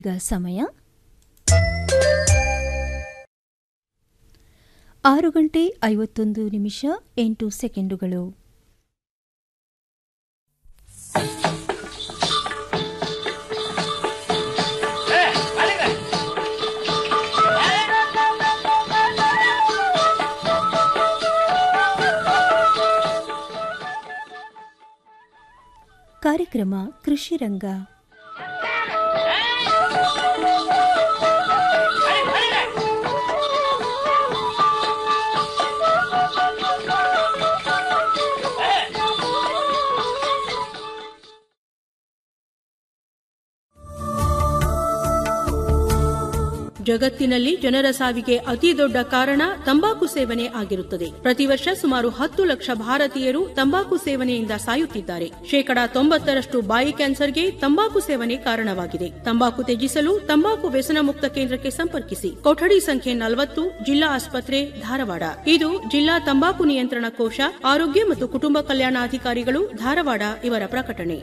ಈಗ ಸಮಯ ಆರು ಗಂಟೆ ಐವತ್ತೊಂದು ನಿಮಿಷ ಎಂಟು ಸೆಕೆಂಡುಗಳು ಕಾರ್ಯಕ್ರಮ ಕೃಷಿ ರಂಗ ಜಗತ್ತಿನಲ್ಲಿ ಜನರ ಸಾವಿಗೆ ಅತಿ ದೊಡ್ಡ ಕಾರಣ ತಂಬಾಕು ಸೇವನೆ ಆಗಿರುತ್ತದೆ ಪ್ರತಿ ವರ್ಷ ಸುಮಾರು ಹತ್ತು ಲಕ್ಷ ಭಾರತೀಯರು ತಂಬಾಕು ಸೇವನೆಯಿಂದ ಸಾಯುತ್ತಿದ್ದಾರೆ ಶೇಕಡಾ ತೊಂಬತ್ತರಷ್ಟು ಬಾಯಿ ಕ್ಯಾನ್ಸರ್ಗೆ ತಂಬಾಕು ಸೇವನೆ ಕಾರಣವಾಗಿದೆ ತಂಬಾಕು ತ್ಯಜಿಸಲು ತಂಬಾಕು ವ್ಯಸನ ಮುಕ್ತ ಕೇಂದ್ರಕ್ಕೆ ಸಂಪರ್ಕಿಸಿ ಕೊಠಡಿ ಸಂಖ್ಯೆ ನಲವತ್ತು ಜಿಲ್ಲಾ ಆಸ್ಪತ್ರೆ ಧಾರವಾಡ ಇದು ಜಿಲ್ಲಾ ತಂಬಾಕು ನಿಯಂತ್ರಣ ಕೋಶ ಆರೋಗ್ಯ ಮತ್ತು ಕುಟುಂಬ ಕಲ್ಯಾಣಾಧಿಕಾರಿಗಳು ಧಾರವಾಡ ಇವರ ಪ್ರಕಟಣೆ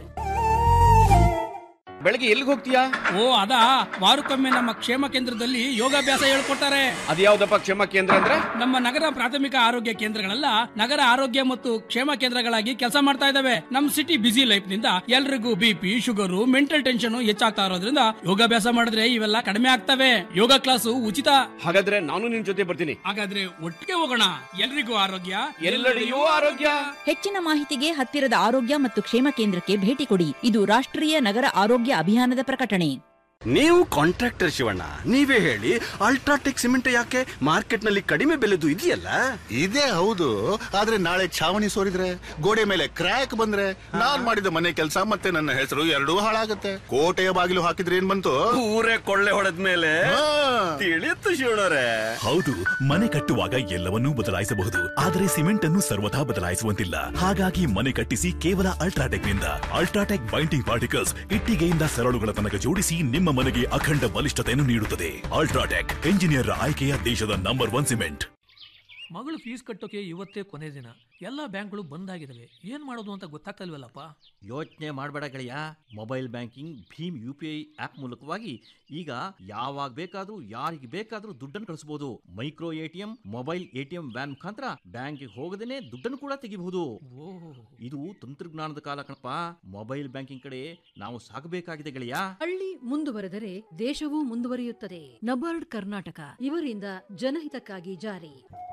ಬೆಳಗ್ಗೆ ಎಲ್ಲಿಗೆ ಹೋಗ್ತೀಯಾ ಓ ಅದಾ ವಾರಕ್ಕೊಮ್ಮೆ ನಮ್ಮ ಕ್ಷೇಮ ಕೇಂದ್ರದಲ್ಲಿ ಯೋಗಾಭ್ಯಾಸ ಹೇಳ್ಕೊಡ್ತಾರೆ ಅದ್ಯಾವ್ದಪ್ಪ ಕ್ಷೇಮ ಕೇಂದ್ರ ಅಂದ್ರೆ ನಮ್ಮ ನಗರ ಪ್ರಾಥಮಿಕ ಆರೋಗ್ಯ ಕೇಂದ್ರಗಳೆಲ್ಲ ನಗರ ಆರೋಗ್ಯ ಮತ್ತು ಕ್ಷೇಮ ಕೇಂದ್ರಗಳಾಗಿ ಕೆಲಸ ಮಾಡ್ತಾ ಇದಾವೆ ನಮ್ ಸಿಟಿ ಬಿಸಿ ಲೈಫ್ ನಿಂದ ಎಲ್ರಿಗೂ ಬಿಪಿ ಶುಗರು ಮೆಂಟಲ್ ಟೆನ್ಷನ್ ಹೆಚ್ಚಾಗ್ತಾ ಇರೋದ್ರಿಂದ ಯೋಗಾಭ್ಯಾಸ ಮಾಡಿದ್ರೆ ಇವೆಲ್ಲ ಕಡಿಮೆ ಆಗ್ತವೆ ಯೋಗ ಕ್ಲಾಸು ಉಚಿತ ಹಾಗಾದ್ರೆ ನಾನು ನಿನ್ ಜೊತೆ ಬರ್ತೀನಿ ಹಾಗಾದ್ರೆ ಒಟ್ಟಿಗೆ ಹೋಗೋಣ ಎಲ್ರಿಗೂ ಆರೋಗ್ಯ ಎಲ್ಲೆಡೆಯೂ ಆರೋಗ್ಯ ಹೆಚ್ಚಿನ ಮಾಹಿತಿಗೆ ಹತ್ತಿರದ ಆರೋಗ್ಯ ಮತ್ತು ಕ್ಷೇಮ ಕೇಂದ್ರಕ್ಕೆ ಭೇಟಿ ಕೊಡಿ ಇದು ರಾಷ್ಟ್ರೀಯ ನಗರ ಆರೋಗ್ಯ ಅಭಿಯಾನದ ಪ್ರಕಟಣೆ ನೀವು ಕಾಂಟ್ರಾಕ್ಟರ್ ಶಿವಣ್ಣ ನೀವೇ ಹೇಳಿ ಅಲ್ಟ್ರಾಟೆಕ್ ಸಿಮೆಂಟ್ ಯಾಕೆ ಮಾರ್ಕೆಟ್ ನಲ್ಲಿ ಕಡಿಮೆ ಬೆಲೆದು ಇದೆಯಲ್ಲ ಇದೇ ಹೌದು ಆದ್ರೆ ನಾಳೆ ಛಾವಣಿ ಸೋರಿದ್ರೆ ಗೋಡೆ ಮೇಲೆ ಕ್ರ್ಯಾಕ್ ಬಂದ್ರೆ ನಾನ್ ಮಾಡಿದ ಮನೆ ಕೆಲಸ ಮತ್ತೆ ನನ್ನ ಹೆಸರು ಎರಡೂ ಹಾಳಾಗತ್ತೆ ಕೋಟೆಯ ಬಾಗಿಲು ಹಾಕಿದ್ರೆ ಏನ್ ಬಂತು ಊರೇ ಕೊಳ್ಳೆ ಹೊಡೆದ್ಮೇಲೆ ಹಾ. ತಿಳಿಯುತ್ತು ಶಿವಣ್ಣರೇ ಹೌದು ಮನೆ ಕಟ್ಟುವಾಗ ಎಲ್ಲವನ್ನೂ ಬದಲಾಯಿಸಬಹುದು ಆದರೆ ಸಿಮೆಂಟ್ ಅನ್ನು ಸರ್ವಥಾ ಬದಲಾಯಿಸುವಂತಿಲ್ಲ ಹಾಗಾಗಿ ಮನೆ ಕಟ್ಟಿಸಿ ಕೇವಲ ಅಲ್ಟ್ರಾಟೆಕ್ ನಿಂದ ಅಲ್ಟ್ರಾಟೆಕ್ ಬೈಂಡಿಂಗ್ ಪಾರ್ಟಿಕಲ್ಸ್ ಇಟ್ಟಿಗೆಯಿಂದ ಸರಳುಗಳ ತನಕ ಜೋಡಿಸಿ ನಿಮ್ಮ ಮನೆಗೆ ಅಖಂಡ ಬಲಿಷ್ಠತೆಯನ್ನು ನೀಡುತ್ತದೆ ಅಲ್ಟ್ರಾಟೆಕ್ ಎಂಜಿನಿಯರ್ ಆಯ್ಕೆಯ ದೇಶದ ನಂಬರ್ ಒನ್ ಸಿಮೆಂಟ್ ಮಗಳು ಫೀಸ್ ಕಟ್ಟೋಕೆ ಇವತ್ತೇ ಕೊನೆ ದಿನ ಎಲ್ಲ ಬ್ಯಾಂಕ್ಗಳು ಬಂದ್ ಆಗಿದಾವೆ ಏನ್ ಮಾಡೋದು ಅಂತ ಗೊತ್ತಾಗ್ತಲ್ವಲ್ಲಪ್ಪ ಯೋಚನೆ ಮಾಡಬೇಡ ಗೆಳೆಯ ಮೊಬೈಲ್ ಬ್ಯಾಂಕಿಂಗ್ ಭೀಮ್ ಯು ಪಿ ಐ ಆಪ್ ಮೂಲಕವಾಗಿ ಈಗ ಯಾವಾಗ ಬೇಕಾದ್ರೂ ಯಾರಿಗೆ ಬೇಕಾದ್ರೂ ದುಡ್ಡನ್ನು ಕಳಿಸಬಹುದು micro ATM mobile ATM van ಮುಖಾಂತರ ಬ್ಯಾಂಕಿಗೆ ಹೋಗದೇನೆ ದುಡ್ಡನ್ನು ಕೂಡ ತೆಗಿಬಹುದು ಇದು ತಂತ್ರಜ್ಞಾನದ ಕಾಲ ಕಣಪ್ಪ ಮೊಬೈಲ್ ಬ್ಯಾಂಕಿಂಗ್ ಕಡೆ ನಾವು ಸಾಗಬೇಕಾಗಿದೆ ಗೆಳೆಯ ಹಳ್ಳಿ ಮುಂದುವರೆದರೆ ದೇಶವೂ ಮುಂದುವರಿಯುತ್ತದೆ ನಬಾರ್ಡ್ ಕರ್ನಾಟಕ ಇವರಿಂದ ಜನಹಿತಕ್ಕಾಗಿ ಜಾರಿ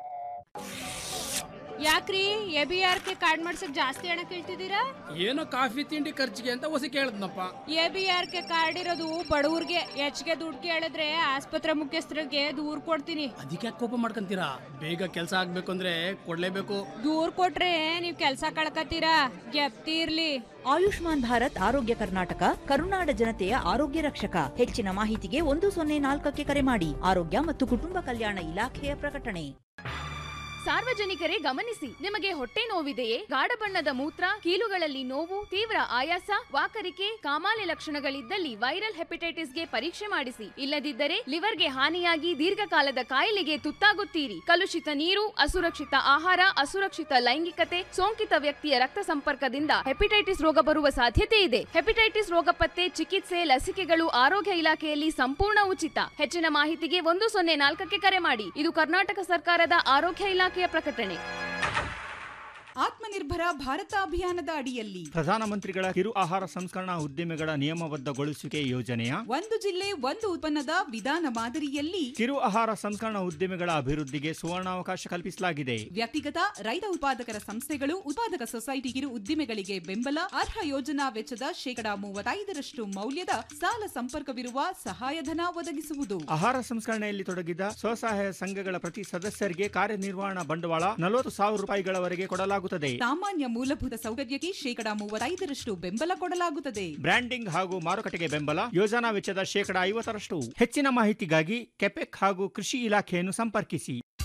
ಯಾಕ್ರಿ A B R K card ಮಾಡ್ಸಕ್ ಜಾಸ್ತಿ ಹಣ ಕೇಳ್ತಿದ್ದೀರಾ ಏನೋ ಕಾಫಿ ತಿಂಡಿ ಖರ್ಚಿಗೆ ಅಂತ ಹೊಸ ಕೇಳದ್ನಪ್ಪ A B R K card ಇರೋದು ಬಡವ್ರಿಗೆ ಹೆಚ್ಚಿಗೆ ದುಡ್ಡು ಕೇಳಿದ್ರೆ ಆಸ್ಪತ್ರೆ ಮುಖ್ಯಸ್ಥರಿಗೆ ದೂರ್ ಕೊಡ್ತೀನಿ ಅದಕ್ಕೆ ಕೋಪ ಮಾಡ್ಕೊಂತೀರಾ ಬೇಗ ಕೆಲಸ ಆಗ್ಬೇಕು ಅಂದ್ರೆ ಕೊಡ್ಲೇಬೇಕು ದೂರ್ ಕೊಟ್ರೆ ನೀವ್ ಕೆಲ್ಸ ಕಳ್ಕತ್ತೀರಾ ಗೆಪ್ತಿರ್ಲಿ ಆಯುಷ್ಮಾನ್ ಭಾರತ್ ಆರೋಗ್ಯ ಕರ್ನಾಟಕ ಕರುನಾಡ ಜನತೆಯ ಆರೋಗ್ಯ ರಕ್ಷಕ ಹೆಚ್ಚಿನ ಮಾಹಿತಿಗೆ ಒಂದು ಸೊನ್ನೆ ನಾಲ್ಕಕ್ಕೆ ಕರೆ ಮಾಡಿ ಆರೋಗ್ಯ ಮತ್ತು ಕುಟುಂಬ ಕಲ್ಯಾಣ ಇಲಾಖೆಯ ಪ್ರಕಟಣೆ ಸಾರ್ವಜನಿಕರೇ ಗಮನಿಸಿ ನಿಮಗೆ ಹೊಟ್ಟೆ ನೋವಿದೆಯೇ ಗಾಢ ಬಣ್ಣದ ಮೂತ್ರ ಕೀಲುಗಳಲ್ಲಿ ನೋವು ತೀವ್ರ ಆಯಾಸ ವಾಕರಿಕೆ ಕಾಮಾಲೆ ಲಕ್ಷಣಗಳಿದ್ದಲ್ಲಿ ವೈರಲ್ ಹೆಪಟೈಟಿಸ್ಗೆ ಪರೀಕ್ಷೆ ಮಾಡಿಸಿ ಇಲ್ಲದಿದ್ದರೆ ಲಿವರ್ಗೆ ಹಾನಿಯಾಗಿ ದೀರ್ಘಕಾಲದ ಕಾಯಿಲೆಗೆ ತುತ್ತಾಗುತ್ತೀರಿ ಕಲುಷಿತ ನೀರು ಅಸುರಕ್ಷಿತ ಆಹಾರ ಅಸುರಕ್ಷಿತ ಲೈಂಗಿಕತೆ ಸೋಂಕಿತ ವ್ಯಕ್ತಿಯ ರಕ್ತ ಸಂಪರ್ಕದಿಂದ ಹೆಪಟೈಟಿಸ್ ರೋಗ ಬರುವ ಸಾಧ್ಯತೆ ಇದೆ ಹೆಪಟೈಟಿಸ್ ರೋಗ ಪತ್ತೆ ಚಿಕಿತ್ಸೆ ಲಸಿಕೆಗಳು ಆರೋಗ್ಯ ಇಲಾಖೆಯಲ್ಲಿ ಸಂಪೂರ್ಣ ಉಚಿತ ಹೆಚ್ಚಿನ ಮಾಹಿತಿಗೆ ಒಂದು ಸೊನ್ನೆ ನಾಲ್ಕಕ್ಕೆ ಕರೆ ಮಾಡಿ ಇದು ಕರ್ನಾಟಕ ಸರ್ಕಾರದ ಆರೋಗ್ಯ ಇಲಾಖೆಯ ಪ್ರಕಟಣೆ ಆತ್ಮನಿರ್ಭರ ಭಾರತ ಅಭಿಯಾನದ ಅಡಿಯಲ್ಲಿ ಪ್ರಧಾನಮಂತ್ರಿಗಳ ಕಿರು ಆಹಾರ ಸಂಸ್ಕರಣಾ ಉದ್ದಿಮೆಗಳ ನಿಯಮಬದ್ಧಗೊಳಿಸುವಿಕೆ ಯೋಜನೆಯ ಒಂದು ಜಿಲ್ಲೆ ಒಂದು ಉತ್ಪನ್ನದ ವಿಧಾನ ಮಾದರಿಯಲ್ಲಿ ಕಿರು ಆಹಾರ ಸಂಸ್ಕರಣಾ ಉದ್ದಿಮೆಗಳ ಅಭಿವೃದ್ಧಿಗೆ ಸುವರ್ಣಾವಕಾಶ ಕಲ್ಪಿಸಲಾಗಿದೆ ವ್ಯಕ್ತಿಗತ ರೈತ ಉತ್ಪಾದಕರ ಸಂಸ್ಥೆಗಳು ಉತ್ಪಾದಕ ಸೊಸೈಟಿ ಕಿರು ಉದ್ದಿಮೆಗಳಿಗೆ ಬೆಂಬಲ ಅರ್ಹ ಯೋಜನಾ ವೆಚ್ಚದ ಶೇಕಡಾ ಮೂವತ್ತೈದರಷ್ಟು ಮೌಲ್ಯದ ಸಾಲ ಸಂಪರ್ಕವಿರುವ ಸಹಾಯಧನ ಒದಗಿಸುವುದು ಆಹಾರ ಸಂಸ್ಕರಣೆಯಲ್ಲಿ ತೊಡಗಿದ ಸ್ವಸಹಾಯ ಸಂಘಗಳ ಪ್ರತಿ ಸದಸ್ಯರಿಗೆ ಕಾರ್ಯನಿರ್ವಹಣಾ ಬಂಡವಾಳ ನಲವತ್ತು ಸಾವಿರ ರೂಪಾಯಿಗಳವರೆಗೆ ಕೊಡಲಾಗುತ್ತದೆ ಸಾಮಾನ್ಯ ಮೂಲಭೂತ ಸೌಕರ್ಯಕ್ಕೆ ಶೇಕಡಾ ಮೂವತ್ತೈದರಷ್ಟು ಬೆಂಬಲ ಕೊಡಲಾಗುತ್ತದೆ ಬ್ರ್ಯಾಂಡಿಂಗ್ ಹಾಗೂ ಮಾರುಕಟ್ಟೆಗೆ ಬೆಂಬಲ ಯೋಜನಾ ವೆಚ್ಚದ ಶೇಕಡಾ ಐವತ್ತರಷ್ಟು ಹೆಚ್ಚಿನ ಮಾಹಿತಿಗಾಗಿ ಕೆಪೆಕ್ ಹಾಗೂ ಕೃಷಿ ಇಲಾಖೆಯನ್ನು ಸಂಪರ್ಕಿಸಿ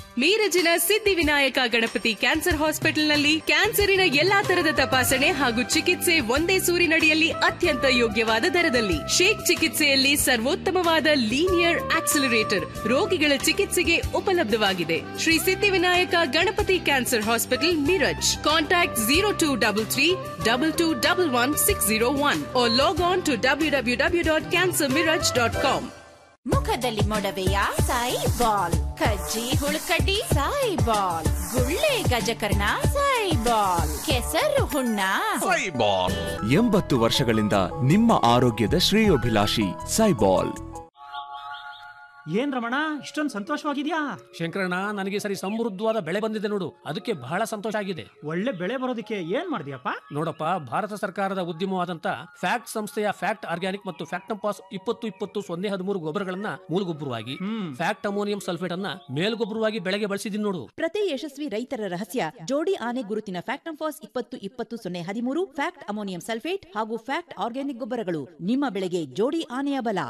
ಮೀರಜಿನ ಸಿದ್ಧಿವಿನಾಯಕ ಗಣಪತಿ ಕ್ಯಾನ್ಸರ್ ಹಾಸ್ಪಿಟಲ್ನಲ್ಲಿ ಕ್ಯಾನ್ಸರಿನ ಎಲ್ಲಾ ತರದ ತಪಾಸಣೆ ಹಾಗೂ ಚಿಕಿತ್ಸೆ ಒಂದೇ ಸೂರಿನಡಿಯಲ್ಲಿ ಅತ್ಯಂತ ಯೋಗ್ಯವಾದ ದರದಲ್ಲಿ ಶೇಕ್ ಚಿಕಿತ್ಸೆಯಲ್ಲಿ ಸರ್ವೋತ್ತಮವಾದ ಲೀನಿಯರ್ ಆಕ್ಸಿಲರೇಟರ್ ರೋಗಿಗಳ ಚಿಕಿತ್ಸೆಗೆ ಉಪಲಬ್ಧವಾಗಿದೆ Shri Siddhivinayak Ganapati cancer hospital Miraj contact zero two double three double two double one six zero one log on to W W W dot cancer Miraj dot com ಮುಖದಲ್ಲಿ ಮೊಡವೆಯ ಸಾಯಿ ಬಾಲ್ ಕಜ್ಜಿ ಹುಳುಕಡ್ಡಿ ಸಾಯಿ ಬಾಲ್ ಗುಳ್ಳೆ ಗಜಕರ್ಣ ಸಾಯಿ ಬಾಲ್ ಕೆಸರು ಹುಣ್ಣ ಸೈಬಾಲ್ ಎಂಬತ್ತು ವರ್ಷಗಳಿಂದ ನಿಮ್ಮ ಆರೋಗ್ಯದ ಶ್ರೇಯೋಭಿಲಾಷಿ ಸೈಬಾಲ್ ಏನ್ ರಮಣ ಇಷ್ಟೊಂದು ಸಂತೋಷವಾಗಿದ್ಯಾ ಶಂಕರಣ್ಣ ನನಗೆ ಈ ಸರಿ ಸಮೃದ್ಧವಾದ ಬೆಳೆ ಬಂದಿದೆ ನೋಡು ಅದಕ್ಕೆ ಬಹಳ ಸಂತೋಷ ಆಗಿದೆ ಒಳ್ಳೆ ಬೆಳೆ ಬರೋದಕ್ಕೆ ಏನ್ ಮಾಡಿದ್ಯಪ್ಪ ನೋಡಪ್ಪ ಭಾರತ ಸರ್ಕಾರದ ಉದ್ಯಮವಾದಂತ ಫ್ಯಾಕ್ಟ್ ಸಂಸ್ಥೆಯ ಫ್ಯಾಕ್ಟ್ ಆರ್ಗ್ಯಾನಿಕ್ ಮತ್ತು ಫ್ಯಾಕ್ಟಂಪಾಸ್ ಇಪ್ಪತ್ತು ಇಪ್ಪತ್ತು ಸೊನ್ನೆ ಹದಿಮೂರು ಗೊಬ್ಬರಗಳನ್ನ ಮೂಲಗೊಬ್ಬರವಾಗಿ ಫ್ಯಾಕ್ಟ್ ಅಮೋನಿಯಂ ಸಲ್ಫೇಟ್ ಅನ್ನ ಮೇಲ್ಗೊಬ್ಬರವಾಗಿ ಬೆಳೆಗೆ ಬಳಸಿದೀನಿ ನೋಡು ಪ್ರತಿ ಯಶಸ್ವಿ ರೈತರ ರಹಸ್ಯ ಜೋಡಿ ಆನೆ ಗುರುತಿನ ಫ್ಯಾಕ್ಟ್ ಫಾಸ್ ಇಪ್ಪತ್ತು ಇಪ್ಪತ್ತು ಸೊನ್ನೆ ಹದಿಮೂರು ಫ್ಯಾಕ್ಟ್ ಅಮೋನಿಯಂ ಸಲ್ಫೇಟ್ ಹಾಗೂ ಫ್ಯಾಕ್ಟ್ ಆರ್ಗ್ಯಾನಿಕ್ ಗೊಬ್ಬರಗಳು ನಿಮ್ಮ ಬೆಳೆಗೆ ಜೋಡಿ ಆನೆಯ ಬಲ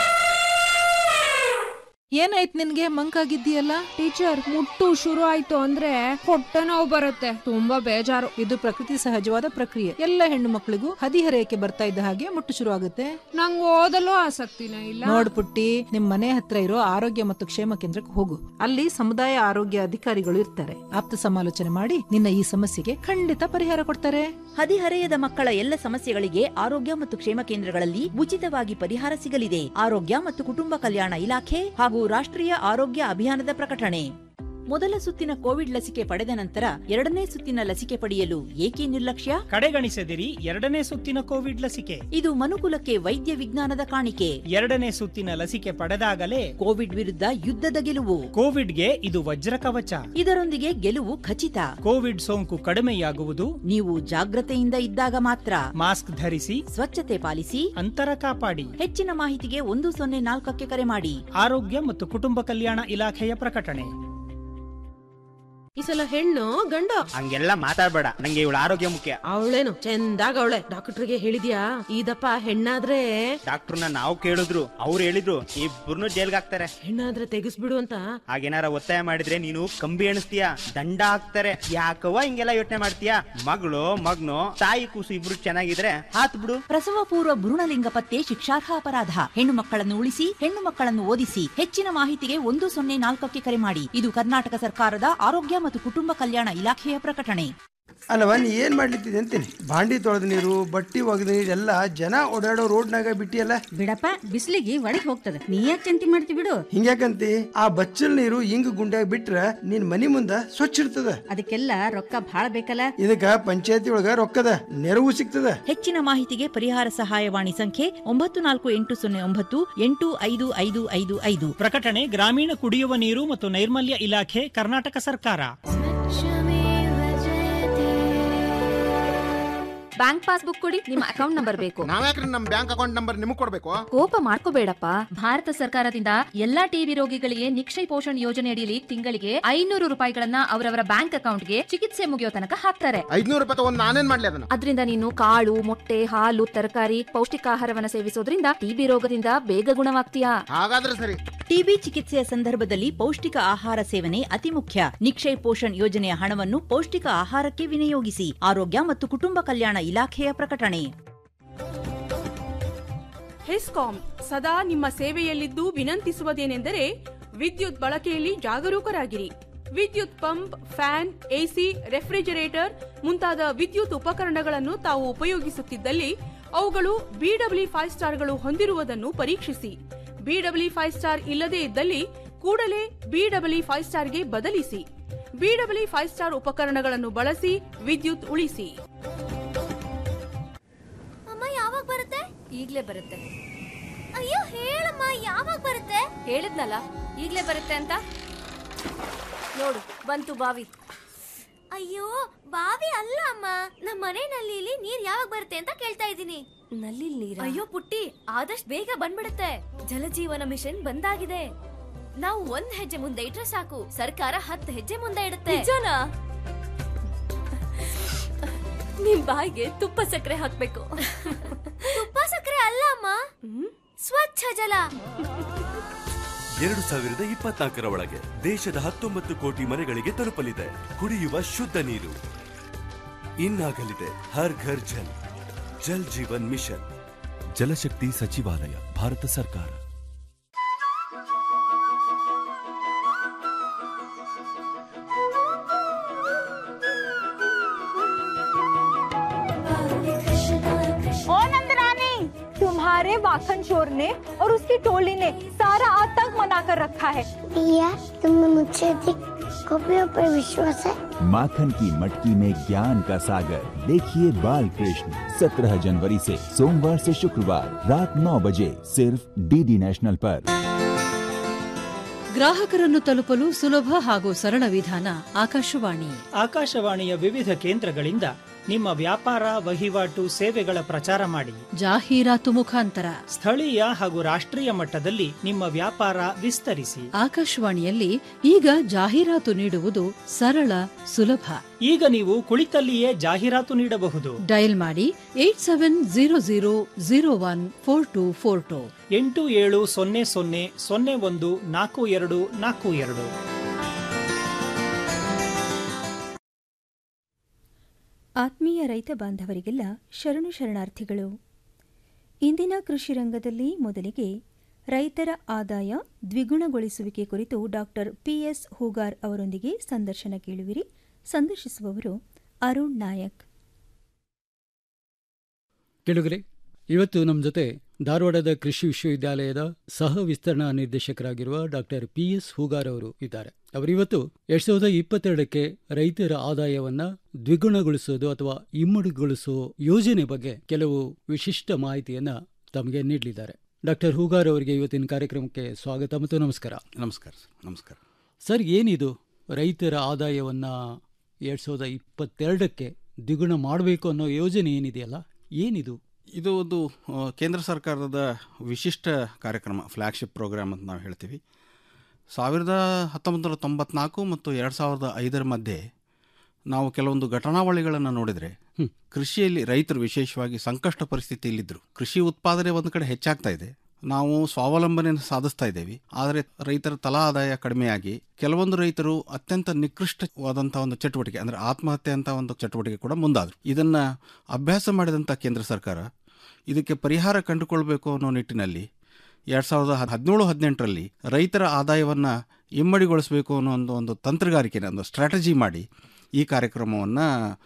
ಏನಾಯ್ತು ನಿನ್ಗೆ ಮಂಕಾಗಿದ್ದೀಯಲ್ಲ ಟೀಚರ್ ಮುಟ್ಟು ಶುರು ಆಯ್ತು ಅಂದ್ರೆ ಹೊಟ್ಟೆ ನೋವು ಬರುತ್ತೆ ತುಂಬಾ ಬೇಜಾರು ಇದು ಪ್ರಕೃತಿ ಸಹಜವಾದ ಪ್ರಕ್ರಿಯೆ ಎಲ್ಲ ಹೆಣ್ಣು ಮಕ್ಕಳಿಗೂ ಹದಿಹರೆಯಕ್ಕೆ ಬರ್ತಾ ಇದ್ದ ಹಾಗೆ ಮುಟ್ಟು ಶುರು ಆಗುತ್ತೆ ನಂಗೆ ಓದಲು ಆಸಕ್ತಿನೇ ಇಲ್ಲ ನೋಡ್ ಪುಟ್ಟಿ ನಿಮ್ ಮನೆ ಹತ್ರ ಇರೋ ಆರೋಗ್ಯ ಮತ್ತು ಕ್ಷೇಮ ಕೇಂದ್ರಕ್ಕೆ ಹೋಗು ಅಲ್ಲಿ ಸಮುದಾಯ ಆರೋಗ್ಯ ಅಧಿಕಾರಿಗಳು ಇರ್ತಾರೆ ಆಪ್ತ ಸಮಾಲೋಚನೆ ಮಾಡಿ ನಿನ್ನ ಈ ಸಮಸ್ಯೆಗೆ ಖಂಡಿತ ಪರಿಹಾರ ಕೊಡ್ತಾರೆ ಹದಿಹರೆಯದ ಮಕ್ಕಳ ಎಲ್ಲ ಸಮಸ್ಯೆಗಳಿಗೆ ಆರೋಗ್ಯ ಮತ್ತು ಕ್ಷೇಮ ಕೇಂದ್ರಗಳಲ್ಲಿ ಉಚಿತವಾಗಿ ಪರಿಹಾರ ಸಿಗಲಿದೆ ಆರೋಗ್ಯ ಮತ್ತು ಕುಟುಂಬ ಕಲ್ಯಾಣ ಇಲಾಖೆ ಹಾಗೂ ರಾಷ್ಟ್ರೀಯ ಆರೋಗ್ಯ ಅಭಿಯಾನದ ಪ್ರಕಟಣೆ ಮೊದಲ ಸುತ್ತಿನ ಕೋವಿಡ್ ಲಸಿಕೆ ಪಡೆದ ನಂತರ ಎರಡನೇ ಸುತ್ತಿನ ಲಸಿಕೆ ಪಡೆಯಲು ಏಕೆ ನಿರ್ಲಕ್ಷ್ಯ ಕಡೆಗಣಿಸದಿರಿ ಎರಡನೇ ಸುತ್ತಿನ ಕೋವಿಡ್ ಲಸಿಕೆ ಇದು ಮನುಕುಲಕ್ಕೆ ವೈದ್ಯ ವಿಜ್ಞಾನದ ಕಾಣಿಕೆ ಎರಡನೇ ಸುತ್ತಿನ ಲಸಿಕೆ ಪಡೆದಾಗಲೇ ಕೋವಿಡ್ ವಿರುದ್ಧ ಯುದ್ಧದ ಗೆಲುವು ಕೋವಿಡ್ಗೆ ಇದು ವಜ್ರ ಕವಚ ಇದರೊಂದಿಗೆ ಗೆಲುವು ಖಚಿತ ಕೋವಿಡ್ ಸೋಂಕು ಕಡಿಮೆಯಾಗುವುದು ನೀವು ಜಾಗ್ರತೆಯಿಂದ ಇದ್ದಾಗ ಮಾತ್ರ ಮಾಸ್ಕ್ ಧರಿಸಿ ಸ್ವಚ್ಛತೆ ಪಾಲಿಸಿ ಅಂತರ ಕಾಪಾಡಿ ಹೆಚ್ಚಿನ ಮಾಹಿತಿಗೆ ಒಂದು ಸೊನ್ನೆ ನಾಲ್ಕಕ್ಕೆ ಕರೆ ಮಾಡಿ ಆರೋಗ್ಯ ಮತ್ತು ಕುಟುಂಬ ಕಲ್ಯಾಣ ಇಲಾಖೆಯ ಪ್ರಕಟಣೆ ಈ ಸಲ ಹೆಣ್ಣು ಗಂಡು ಹಂಗೆಲ್ಲ ಮಾತಾಡ್ಬೇಡ ನಂಗೆ ಇವಳ ಆರೋಗ್ಯ ಮುಖ್ಯ ಅವಳೇನು ಚಂದಾಗ ಅವಳೆ ಡಾಕ್ಟರ್ಗೆ ಹೇಳಿದ್ಯಾ ಇದಪ್ಪ ಹೆಣ್ಣಾದ್ರೆ ಡಾಕ್ಟರ್ನ ನಾವು ಕೇಳಿದ್ರು ಅವ್ರು ಹೇಳಿದ್ರು ಇಬ್ಬರನ್ನು ಜೈಲ್ಗೆ ಹಾಕ್ತಾರೆ ಹೆಣ್ಣಾದ್ರೆ ತೆಗಿಸ್ಬಿಡು ಅಂತ ಹಾಗೇನಾರ ಒತ್ತಾಯ ಮಾಡಿದ್ರೆ ನೀನು ಕಂಬಿ ಎಣಿಸ್ತೀಯ ದಂಡ ಹಾಕ್ತಾರೆ ಯಾಕವ್ವ ಹಿಂಗೆಲ್ಲ ಯೋಚನೆ ಮಾಡ್ತೀಯ ಮಗಳು ಮಗ್ನು ತಾಯಿ ಕೂಸು ಇಬ್ರು ಚೆನ್ನಾಗಿದ್ರೆ ಹಾತ್ ಬಿಡು ಪ್ರಸವ ಪೂರ್ವ ಭ್ರೂಣಲಿಂಗ ಪತ್ತೆ ಶಿಕ್ಷಾರ್ಹ ಅಪರಾಧ ಹೆಣ್ಣು ಮಕ್ಕಳನ್ನು ಉಳಿಸಿ ಹೆಣ್ಣು ಮಕ್ಕಳನ್ನು ಓದಿಸಿ ಹೆಚ್ಚಿನ ಮಾಹಿತಿಗೆ ಒಂದು ಸೊನ್ನೆ ನಾಲ್ಕಕ್ಕೆ ಕರೆ ಮಾಡಿ ಇದು ಕರ್ನಾಟಕ ಸರ್ಕಾರದ ಆರೋಗ್ಯ ಮತ್ತು ಕುಟುಂಬ ಕಲ್ಯಾಣ ಇಲಾಖೆಯ ಪ್ರಕಟಣೆ ಅಲ್ಲವ ನೀ ಏನ್ ಮಾಡ್ಲಿತ್ತಿದೆ ಅಂತೀನಿ ಬಾಂಡಿ ತೊಳೆದ ನೀರು ಬಟ್ಟಿ ಒಗೆದ ನೀರು ಎಲ್ಲ ಜನ ಓಡಾಡೋ ರೋಡ್ನಾಗ ಬಿಟ್ಟಿಯಲ್ಲ ಬಿಡಪ್ಪ ಬಿಸಿಲಿಗೆ ಒಳಗೆ ಹೋಗ್ತದೆ ನೀ ಯಾಕೆ ಚಿಂತೆ ಮಾಡ್ತಿ ಬಿಡು ಹಿಂಗ್ಯಾಕಂತಿ ಆ ಬಚ್ಚಲ್ ನೀರು ಹಿಂಗ್ ಗುಂಡ್ಯಾಗ ಬಿಟ್ರ ನಿನ್ ಮನಿ ಮುಂದ ಸ್ವಚ್ಛ ಇರ್ತದ ಅದಕ್ಕೆಲ್ಲ ರೊಕ್ಕ ಭಾಳ ಬೇಕಲ್ಲ ಇದಕ್ಕ ಪಂಚಾಯತಿ ಒಳಗ ರೊಕ್ಕದ ನೆರವು ಸಿಗ್ತದ ಹೆಚ್ಚಿನ ಮಾಹಿತಿಗೆ ಪರಿಹಾರ ಸಹಾಯವಾಣಿ ಸಂಖ್ಯೆ ಒಂಬತ್ತು ನಾಲ್ಕು ಎಂಟು ಸೊನ್ನೆ ಒಂಬತ್ತು ಎಂಟು ಐದು ಐದು ಐದು ಐದು ಪ್ರಕಟಣೆ ಗ್ರಾಮೀಣ ಕುಡಿಯುವ ನೀರು ಮತ್ತು ನೈರ್ಮಲ್ಯ ಇಲಾಖೆ ಕರ್ನಾಟಕ ಸರ್ಕಾರ ಬ್ಯಾಂಕ್ ಪಾಸ್ಬುಕ್ ಕೊಡಿ ನಿಮ್ಮ ಅಕೌಂಟ್ ನಂಬರ್ ಬೇಕು ನಾವ್ಯಾಕ್ರಿ ನಮ್ ಬ್ಯಾಂಕ್ ಅಕೌಂಟ್ ನಂಬರ್ ನಿಮಗ್ ಕೊಡ್ಬೇಕು ಕೋಪ ಮಾಡ್ಕೋಬೇಡಪ್ಪ ಭಾರತ ಸರ್ಕಾರದಿಂದ ಎಲ್ಲಾ ಟಿಬಿ ರೋಗಿಗಳಿಗೆ ನಿಕ್ಷಯ ಪೋಷಣ್ ಯೋಜನೆ ಅಡಿಯಲ್ಲಿ ತಿಂಗಳಿಗೆ ಐನೂರು ರೂಪಾಯಿಗಳನ್ನ ಅವರವರ ಬ್ಯಾಂಕ್ ಅಕೌಂಟ್ಗೆ ಚಿಕಿತ್ಸೆ ಮುಗಿಯೋ ತನಕ ಹಾಕ್ತಾರೆ ಐದ್ನೂರು ರೂಪಾಯಿ ತಗೊಂಡ್ ನಾನೇನ್ ಮಾಡ್ಲಿ ಅದನ್ನ ಅದರಿಂದ ನೀನು ಕಾಳು ಮೊಟ್ಟೆ ಹಾಲು ತರಕಾರಿ ಪೌಷ್ಟಿಕಾಹಾರವನ್ನ ಸೇವಿಸೋದ್ರಿಂದ ಟಿಬಿ ರೋಗದಿಂದ ಬೇಗ ಗುಣವಾಗ್ತೀಯಾ ಹಾಗಾದ್ರೆ ಸರಿ ಟಿಬಿ ಚಿಕಿತ್ಸೆಯ ಸಂದರ್ಭದಲ್ಲಿ ಪೌಷ್ಟಿಕ ಆಹಾರ ಸೇವನೆ ಅತಿ ಮುಖ್ಯ ನಿಕ್ಷಯ್ ಪೋಷಣ್ ಯೋಜನೆಯ ಹಣವನ್ನು ಪೌಷ್ಟಿಕ ಆಹಾರಕ್ಕೆ ವಿನಿಯೋಗಿಸಿ ಆರೋಗ್ಯ ಮತ್ತು ಕುಟುಂಬ ಕಲ್ಯಾಣ ಇಲಾಖೆಯ ಪ್ರಕಟಣೆ ಹೆಸ್ಕಾಂ ಸದಾ ನಿಮ್ಮ ಸೇವೆಯಲ್ಲಿದ್ದು ವಿನಂತಿಸುವುದೇನೆಂದರೆ ವಿದ್ಯುತ್ ಬಳಕೆಯಲ್ಲಿ ಜಾಗರೂಕರಾಗಿರಿ ವಿದ್ಯುತ್ ಪಂಪ್ ಫ್ಯಾನ್ ಎಸಿ ರೆಫ್ರಿಜರೇಟರ್ ಮುಂತಾದ ವಿದ್ಯುತ್ ಉಪಕರಣಗಳನ್ನು ತಾವು ಉಪಯೋಗಿಸುತ್ತಿದ್ದಲ್ಲಿ ಅವುಗಳು ಬಿಡಬ್ಲ್ಯೂ ಫೈವ್ ಸ್ಟಾರ್ಗಳು ಹೊಂದಿರುವುದನ್ನು ಪರೀಕ್ಷಿಸಿ ಬಿಡಬ್ಲ್ಯೂ ಫೈವ್ ಸ್ಟಾರ್ ಇಲ್ಲದೇ ಇದ್ದಲ್ಲಿ ಕೂಡಲೇ ಬಿಡಬ್ಲ್ಯೂ ಫೈವ್ ಸ್ಟಾರ್ಗೆ ಬದಲಿಸಿ ಬಿಡಬ್ಲ್ಯೂ ಫೈವ್ ಸ್ಟಾರ್ ಉಪಕರಣಗಳನ್ನು ಬಳಸಿ ವಿದ್ಯುತ್ ಉಳಿಸಿ ಅಮ್ಮ ಯಾವಾಗ ಬರುತ್ತೆ ಈಗ್ಲೇ ಬರುತ್ತೆ ಅಯ್ಯೋ ಹೇಳಮ್ಮ ಯಾವಾಗ ಬರುತ್ತೆ ಹೇಳಿದ್ನಲ್ಲ ಈಗ್ಲೇ ಬರುತ್ತೆ ಅಂತ ನೋಡು ಬಂತು ಬಾವಿ ಅಯ್ಯೋ ಬಾವಿ ಅಲ್ಲ ಅಮ್ಮ ನಮ್ಮ ಮನೆ ನಲ್ಲಿಲಿ ನೀರ್ ಯಾವಾಗ ಬರುತ್ತೆ ಅಂತ ಕೇಳ್ತಾ ಇದ್ದೀನಿ ನಲ್ಲಿ ನೀರ ಅಯ್ಯೋ ಪುಟ್ಟಿ ಆದಷ್ಟು ಬೇಗ ಬಂದ್ಬಿಡುತ್ತೆ ಜಲಜೀವನ ಮಿಷನ್ ಬಂದಾಗಿದೆ ನಾವು ಒಂದ್ ಹೆಜ್ಜೆ ಮುಂದೆ ಇಟ್ರೆ ಸಾಕು ಸರ್ಕಾರ ಹತ್ತು ಹೆಜ್ಜೆ ಮುಂದೆ ಇಡುತ್ತೆ ನಿಜನಾ? ನಿಮ್ ಬಾಯಿಗೆ ತುಪ್ಪ ಸಕ್ಕರೆ ಹಾಕ್ಬೇಕು ತುಪ್ಪ ಸಕ್ಕರೆ ಅಲ್ಲ ಅಮ್ಮ ಸ್ವಚ್ಛ ಜಲ ಎರಡು ಸಾವಿರದ ಇಪ್ಪತ್ನಾಲ್ಕರ ಒಳಗೆ ದೇಶದ ಹತ್ತೊಂಬತ್ತು ಕೋಟಿ ಮನೆಗಳಿಗೆ ತಲುಪಲಿದೆ ಕುಡಿಯುವ ಶುದ್ಧ ನೀರು ಇನ್ನಾಗಲಿದೆ ಹರ್ ಘರ್ ಜಲ್ ಜಲ್ ಜೀವನ್ ಮಿಷನ್ ಜಲಶಕ್ತಿ ಸಚಿವಾಲಯ ಭಾರತ ಸರ್ಕಾರ ओ नंदरानी तुम्हारे वाखन चोर ने और उसकी टोली ने सारा आतंक मनाकर रखा है भैया तुम्हें मुझसे अधिक कॉपियों पर विश्वास है माखन की मटकी में ज्ञान का सागर देखिए बाल कृष्ण सत्रह जनवरी से सोमवार से शुक्रवार रात नौ बजे सिर्फ डीडी नेशनल पर ಗ್ರಾಹಕರನ್ನು ತಲುಪಲು ಸುಲಭ ಹಾಗೂ ಸರಳ ವಿಧಾನ ಆಕಾಶವಾಣಿ ಆಕಾಶವಾಣಿಯ ವಿವಿಧ ಕೇಂದ್ರಗಳಿಂದ ನಿಮ್ಮ ವ್ಯಾಪಾರ ವಹಿವಾಟು ಸೇವೆಗಳ ಪ್ರಚಾರ ಮಾಡಿ ಜಾಹೀರಾತು ಮುಖಾಂತರ ಸ್ಥಳೀಯ ಹಾಗೂ ರಾಷ್ಟ್ರೀಯ ಮಟ್ಟದಲ್ಲಿ ನಿಮ್ಮ ವ್ಯಾಪಾರ ವಿಸ್ತರಿಸಿ ಆಕಾಶವಾಣಿಯಲ್ಲಿ ಈಗ ಜಾಹೀರಾತು ನೀಡುವುದು ಸರಳ ಸುಲಭ ಈಗ ನೀವು ಕುಳಿತಲ್ಲಿಯೇ ಜಾಹೀರಾತು ನೀಡಬಹುದು ಡಯಲ್ ಮಾಡಿ eight seven zero zero zero one four two four two ಎಂಟು ಏಳು ಸೊನ್ನೆ ಸೊನ್ನೆ ಸೊನ್ನೆ ಒಂದು ನಾಲ್ಕು ಎರಡು ನಾಲ್ಕು ಎರಡು ಆತ್ಮೀಯ ರೈತ ಬಾಂಧವರಿಗೆಲ್ಲ ಶರಣು ಶರಣಾರ್ಥಿಗಳು ಇಂದಿನ ಕೃಷಿ ರಂಗದಲ್ಲಿ ಮೊದಲಿಗೆ ರೈತರ ಆದಾಯ ದ್ವಿಗುಣಗೊಳಿಸುವಿಕೆ ಕುರಿತು ಡಾಕ್ಟರ್ ಪಿಎಸ್ ಹೂಗಾರ್ ಅವರೊಂದಿಗೆ ಸಂದರ್ಶನ ಕೇಳುವಿರಿ ಸಂದರ್ಶಿಸುವವರು ಅರುಣ್ ನಾಯಕ್ ಕೆಳಗರೆ ಇವತ್ತು ನಮ್ಮ ಜೊತೆ ಧಾರವಾಡದ ಕೃಷಿ ವಿಶ್ವವಿದ್ಯಾಲಯದ ಸಹ ವಿಸ್ತರಣಾ ನಿರ್ದೇಶಕರಾಗಿರುವ ಡಾಕ್ಟರ್ ಪಿ ಎಸ್ ಹೂಗಾರ್ ಅವರು ಇದ್ದಾರೆ ಅವರಿವತ್ತು ಎರಡ್ ಸಾವಿರದ ಇಪ್ಪತ್ತೆರಡಕ್ಕೆ ರೈತರ ಆದಾಯವನ್ನ ದ್ವಿಗುಣಗೊಳಿಸೋದು ಅಥವಾ ಇಮ್ಮಡಿಗೊಳಿಸೋ ಯೋಜನೆ ಬಗ್ಗೆ ಕೆಲವು ವಿಶಿಷ್ಟ ಮಾಹಿತಿಯನ್ನ ತಮಗೆ ನೀಡಲಿದ್ದಾರೆ ಡಾಕ್ಟರ್ ಹೂಗಾರ್ ಅವರಿಗೆ ಇವತ್ತಿನ ಕಾರ್ಯಕ್ರಮಕ್ಕೆ ಸ್ವಾಗತ ಮತ್ತು ನಮಸ್ಕಾರ ನಮಸ್ಕಾರ ನಮಸ್ಕಾರ ಸರ್ ಏನಿದು ರೈತರ ಆದಾಯವನ್ನ ಎರಡ್ ಸಾವಿರದ ಇಪ್ಪತ್ತೆರಡಕ್ಕೆ ದ್ವಿಗುಣ ಮಾಡಬೇಕು ಅನ್ನೋ ಯೋಜನೆ ಏನಿದೆಯಲ್ಲ ಏನಿದು ಇದು ಒಂದು ಆ, ಕೇಂದ್ರ ಸರ್ಕಾರದ ವಿಶಿಷ್ಟ ಕಾರ್ಯಕ್ರಮ ಫ್ಲ್ಯಾಗ್ಶಿಪ್ ಪ್ರೋಗ್ರಾಮ್ ಅಂತ ನಾವು ಹೇಳ್ತೀವಿ ಸಾವಿರದ ಹತ್ತೊಂಬತ್ತು ನೂರ ತೊಂಬತ್ನಾಲ್ಕು ಮತ್ತು ಎರಡು ಸಾವಿರದ ಐದರ ಮಧ್ಯೆ ನಾವು ಕೆಲವೊಂದು ಘಟನಾವಳಿಗಳನ್ನು ನೋಡಿದರೆ ಕೃಷಿಯಲ್ಲಿ ರೈತರು ವಿಶೇಷವಾಗಿ ಸಂಕಷ್ಟ ಪರಿಸ್ಥಿತಿಯಲ್ಲಿದ್ದರು ಕೃಷಿ ಉತ್ಪಾದನೆ ಒಂದು ಕಡೆ ಹೆಚ್ಚಾಗ್ತಾ ಇದೆ ನಾವು ಸ್ವಾವಲಂಬನೆಯನ್ನು ಸಾಧಿಸ್ತಾ ಇದ್ದೇವೆ ಆದರೆ ರೈತರ ತಲಾ ಆದಾಯ ಕಡಿಮೆಯಾಗಿ ಕೆಲವೊಂದು ರೈತರು ಅತ್ಯಂತ ನಿಕೃಷ್ಟವಾದಂಥ ಒಂದು ಚಟುವಟಿಕೆ ಅಂದರೆ ಆತ್ಮಹತ್ಯೆ ಅಂತ ಒಂದು ಚಟುವಟಿಕೆ ಕೂಡ ಮುಂದಾದರು ಇದನ್ನ ಅಭ್ಯಾಸ ಮಾಡಿದಂಥ ಕೇಂದ್ರ ಸರ್ಕಾರ ಇದಕ್ಕೆ ಪರಿಹಾರ ಕಂಡುಕೊಳ್ಬೇಕು ಅನ್ನೋ ನಿಟ್ಟಿನಲ್ಲಿ ಎರಡು ಸಾವಿರದ ಹದಿನೇಳು ಹದಿನೆಂಟರಲ್ಲಿ ರೈತರ ಆದಾಯವನ್ನು ಇಮ್ಮಡಿಗೊಳಿಸಬೇಕು ಅನ್ನೋ ಒಂದು ಒಂದು ತಂತ್ರಗಾರಿಕೆನ ಒಂದು ಸ್ಟ್ರಾಟಜಿ ಮಾಡಿ ಈ ಕಾರ್ಯಕ್ರಮವನ್ನು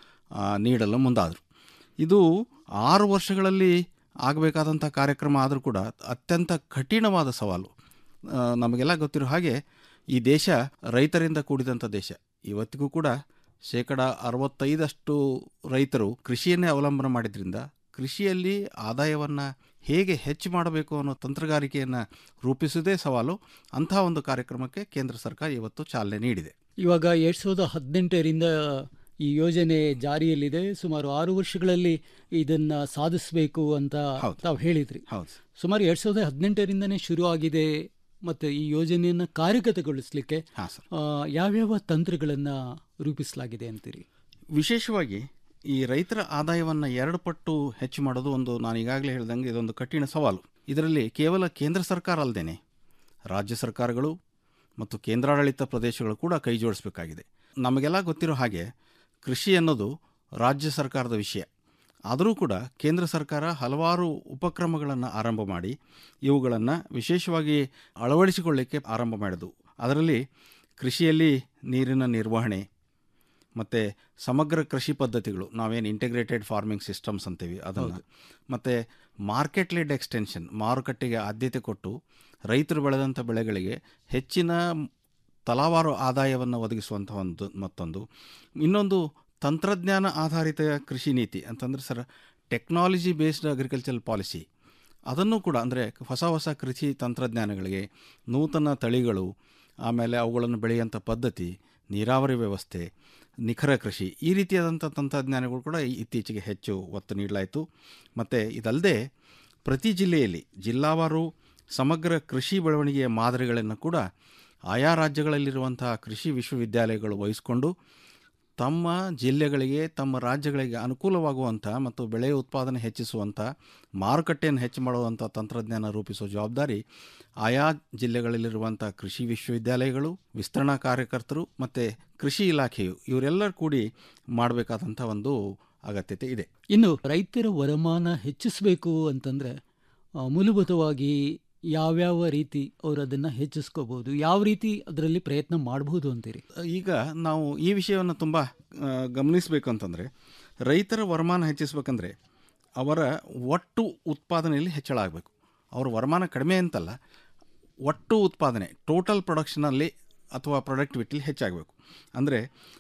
ನೀಡಲು ಮುಂದಾದರು ಇದು ಆರು ವರ್ಷಗಳಲ್ಲಿ ಆಗಬೇಕಾದಂಥ ಕಾರ್ಯಕ್ರಮ ಆದರೂ ಕೂಡ ಅತ್ಯಂತ ಕಠಿಣವಾದ ಸವಾಲು ಆ, ನಮಗೆಲ್ಲ ಗೊತ್ತಿರೋ ಹಾಗೆ ಈ ದೇಶ ರೈತರಿಂದ ಕೂಡಿದಂಥ ದೇಶ ಇವತ್ತಿಗೂ ಕೂಡ ಶೇಕಡ ಅರವತ್ತೈದಷ್ಟು ರೈತರು ಕೃಷಿಯನ್ನೇ ಅವಲಂಬನೆ ಮಾಡಿದ್ರಿಂದ ಕೃಷಿಯಲ್ಲಿ ಆದಾಯವನ್ನು ಹೇಗೆ ಹೆಚ್ಚು ಮಾಡಬೇಕು ಅನ್ನೋ ತಂತ್ರಗಾರಿಕೆಯನ್ನು ರೂಪಿಸುವುದೇ ಸವಾಲು ಅಂತಹ ಒಂದು ಕಾರ್ಯಕ್ರಮಕ್ಕೆ ಕೇಂದ್ರ ಸರ್ಕಾರ ಇವತ್ತು ಚಾಲನೆ ನೀಡಿದೆ ಇವಾಗ ಎರಡ್ ಸಾವಿರದ ಹದಿನೆಂಟರಿಂದ ಈ ಯೋಜನೆ ಜಾರಿಯಲ್ಲಿದೆ ಸುಮಾರು ಆರು ವರ್ಷಗಳಲ್ಲಿ ಇದನ್ನ ಸಾಧಿಸಬೇಕು ಅಂತ ತಾವು ಹೇಳಿದ್ರಿ ಸುಮಾರು ಎರಡ್ ಸಾವಿರದ ಹದಿನೆಂಟರಿಂದನೇ ಶುರು ಆಗಿದೆ ಮತ್ತೆ ಈ ಯೋಜನೆಯನ್ನ ಕಾರ್ಯಗತಗೊಳಿಸಲಿಕ್ಕೆ ಆ, ಯಾವ್ಯಾವ ತಂತ್ರಗಳನ್ನ ರೂಪಿಸಲಾಗಿದೆ ಅಂತೀರಿ ವಿಶೇಷವಾಗಿ ಈ ರೈತರ ಆದಾಯವನ್ನು ಎರಡು ಪಟ್ಟು ಹೆಚ್ಚು ಮಾಡೋದು ಒಂದು ನಾನು ಈಗಾಗಲೇ ಹೇಳ್ದಂಗೆ ಇದೊಂದು ಕಠಿಣ ಸವಾಲು ಇದರಲ್ಲಿ ಕೇವಲ ಕೇಂದ್ರ ಸರ್ಕಾರ ಅಲ್ಲದೇನೆ ರಾಜ್ಯ ಸರ್ಕಾರಗಳು ಮತ್ತು ಕೇಂದ್ರಾಡಳಿತ ಪ್ರದೇಶಗಳು ಕೂಡ ಕೈ ಜೋಡಿಸಬೇಕಾಗಿದೆ ನಮಗೆಲ್ಲ ಗೊತ್ತಿರೋ ಹಾಗೆ ಕೃಷಿ ಅನ್ನೋದು ರಾಜ್ಯ ಸರ್ಕಾರದ ವಿಷಯ ಆದರೂ ಕೂಡ ಕೇಂದ್ರ ಸರ್ಕಾರ ಹಲವಾರು ಉಪಕ್ರಮಗಳನ್ನು ಆರಂಭ ಮಾಡಿ ಇವುಗಳನ್ನು ವಿಶೇಷವಾಗಿ ಅಳವಡಿಸಿಕೊಳ್ಳಿಕ್ಕೆ ಆರಂಭ ಮಾಡಿದವು ಅದರಲ್ಲಿ ಕೃಷಿಯಲ್ಲಿ ನೀರಿನ ನಿರ್ವಹಣೆ ಮತ್ತು ಸಮಗ್ರ ಕೃಷಿ ಪದ್ಧತಿಗಳು ನಾವೇನು ಇಂಟಿಗ್ರೇಟೆಡ್ ಫಾರ್ಮಿಂಗ್ ಸಿಸ್ಟಮ್ಸ್ ಅಂತೀವಿ ಅದನ್ನು ಮತ್ತು ಮಾರ್ಕೆಟ್ ಲೆಡ್ ಎಕ್ಸ್ಟೆನ್ಷನ್ ಮಾರುಕಟ್ಟೆಗೆ ಆದ್ಯತೆ ಕೊಟ್ಟು ರೈತರು ಬೆಳೆದಂಥ ಬೆಳೆಗಳಿಗೆ ಹೆಚ್ಚಿನ ತಲಾವಾರು ಆದಾಯವನ್ನು ಒದಗಿಸುವಂಥ ಒಂದು ಮತ್ತೊಂದು ಇನ್ನೊಂದು ತಂತ್ರಜ್ಞಾನ ಆಧಾರಿತ ಕೃಷಿ ನೀತಿ ಅಂತಂದರೆ sir technology based agricultural policy ಅದನ್ನು ಕೂಡ ಅಂದರೆ ಹೊಸ ಹೊಸ ಕೃಷಿ ತಂತ್ರಜ್ಞಾನಗಳಿಗೆ ನೂತನ ತಳಿಗಳು ಆಮೇಲೆ ಅವುಗಳನ್ನು ಬೆಳೆಯುವಂಥ ಪದ್ಧತಿ ನೀರಾವರಿ ವ್ಯವಸ್ಥೆ ನಿಖರ ಕೃಷಿ ಈ ರೀತಿಯಾದಂಥ ತಂತ್ರಜ್ಞಾನಗಳು ಕೂಡ ಇತ್ತೀಚೆಗೆ ಹೆಚ್ಚು ಒತ್ತು ನೀಡಲಾಯಿತು ಮತ್ತು ಇದಲ್ಲದೆ ಪ್ರತಿ ಜಿಲ್ಲೆಯಲ್ಲಿ ಜಿಲ್ಲಾವಾರು ಸಮಗ್ರ ಕೃಷಿ ಬೆಳವಣಿಗೆಯ ಮಾದರಿಗಳನ್ನು ಕೂಡ ಆಯಾ ರಾಜ್ಯಗಳಲ್ಲಿರುವಂತಹ ಕೃಷಿ ವಿಶ್ವವಿದ್ಯಾಲಯಗಳು ವಹಿಸಿಕೊಂಡು ತಮ್ಮ ಜಿಲ್ಲೆಗಳಿಗೆ ತಮ್ಮ ರಾಜ್ಯಗಳಿಗೆ ಅನುಕೂಲವಾಗುವಂಥ ಮತ್ತು ಬೆಳೆ ಉತ್ಪಾದನೆ ಹೆಚ್ಚಿಸುವಂಥ ಮಾರುಕಟ್ಟೆಯನ್ನು ಹೆಚ್ಚು ಮಾಡುವಂಥ ತಂತ್ರಜ್ಞಾನ ರೂಪಿಸುವ ಜವಾಬ್ದಾರಿ ಆಯಾ ಜಿಲ್ಲೆಗಳಲ್ಲಿರುವಂಥ ಕೃಷಿ ವಿಶ್ವವಿದ್ಯಾಲಯಗಳು ವಿಸ್ತರಣಾ ಕಾರ್ಯಕರ್ತರು ಮತ್ತು ಕೃಷಿ ಇಲಾಖೆಯು ಇವರೆಲ್ಲರೂ ಕೂಡಿ ಮಾಡಬೇಕಾದಂಥ ಒಂದು ಅಗತ್ಯತೆ ಇದೆ ಇನ್ನು ರೈತರ ವರಮಾನ ಹೆಚ್ಚಿಸಬೇಕು ಅಂತಂದ್ರೆ ಆ, ಮೂಲಭೂತವಾಗಿ ಯಾವ್ಯಾವ ರೀತಿ ಅವರು ಅದನ್ನ ಹೆಚ್ಚಿಸ್ಕೋಬಹುದು ಯಾವ ರೀತಿ ಅದರಲ್ಲಿ ಪ್ರಯತ್ನ ಮಾಡಬಹುದು ಅಂತೀರಿ ಈಗ ನಾವು ಈ ವಿಷಯವನ್ನು ತುಂಬ ಗಮನಿಸಬೇಕು ಅಂತಂದರೆ ರೈತರ ವರಮಾನ ಹೆಚ್ಚಿಸ್ಬೇಕಂದ್ರೆ ಅವರ ಒಟ್ಟು ಉತ್ಪಾದನೆಯಲ್ಲಿ ಹೆಚ್ಚಳ ಆಗಬೇಕು ಅವರ ವರಮಾನ ಕಡಿಮೆ ಅಂತಲ್ಲ ಒಟ್ಟು ಉತ್ಪಾದನೆ ಟೋಟಲ್ ಪ್ರೊಡಕ್ಷನಲ್ಲಿ ಅಥವಾ ಪ್ರೊಡಕ್ಟಿವಿಟಿಲಿ ಹೆಚ್ಚಾಗಬೇಕು ಅಂದರೆ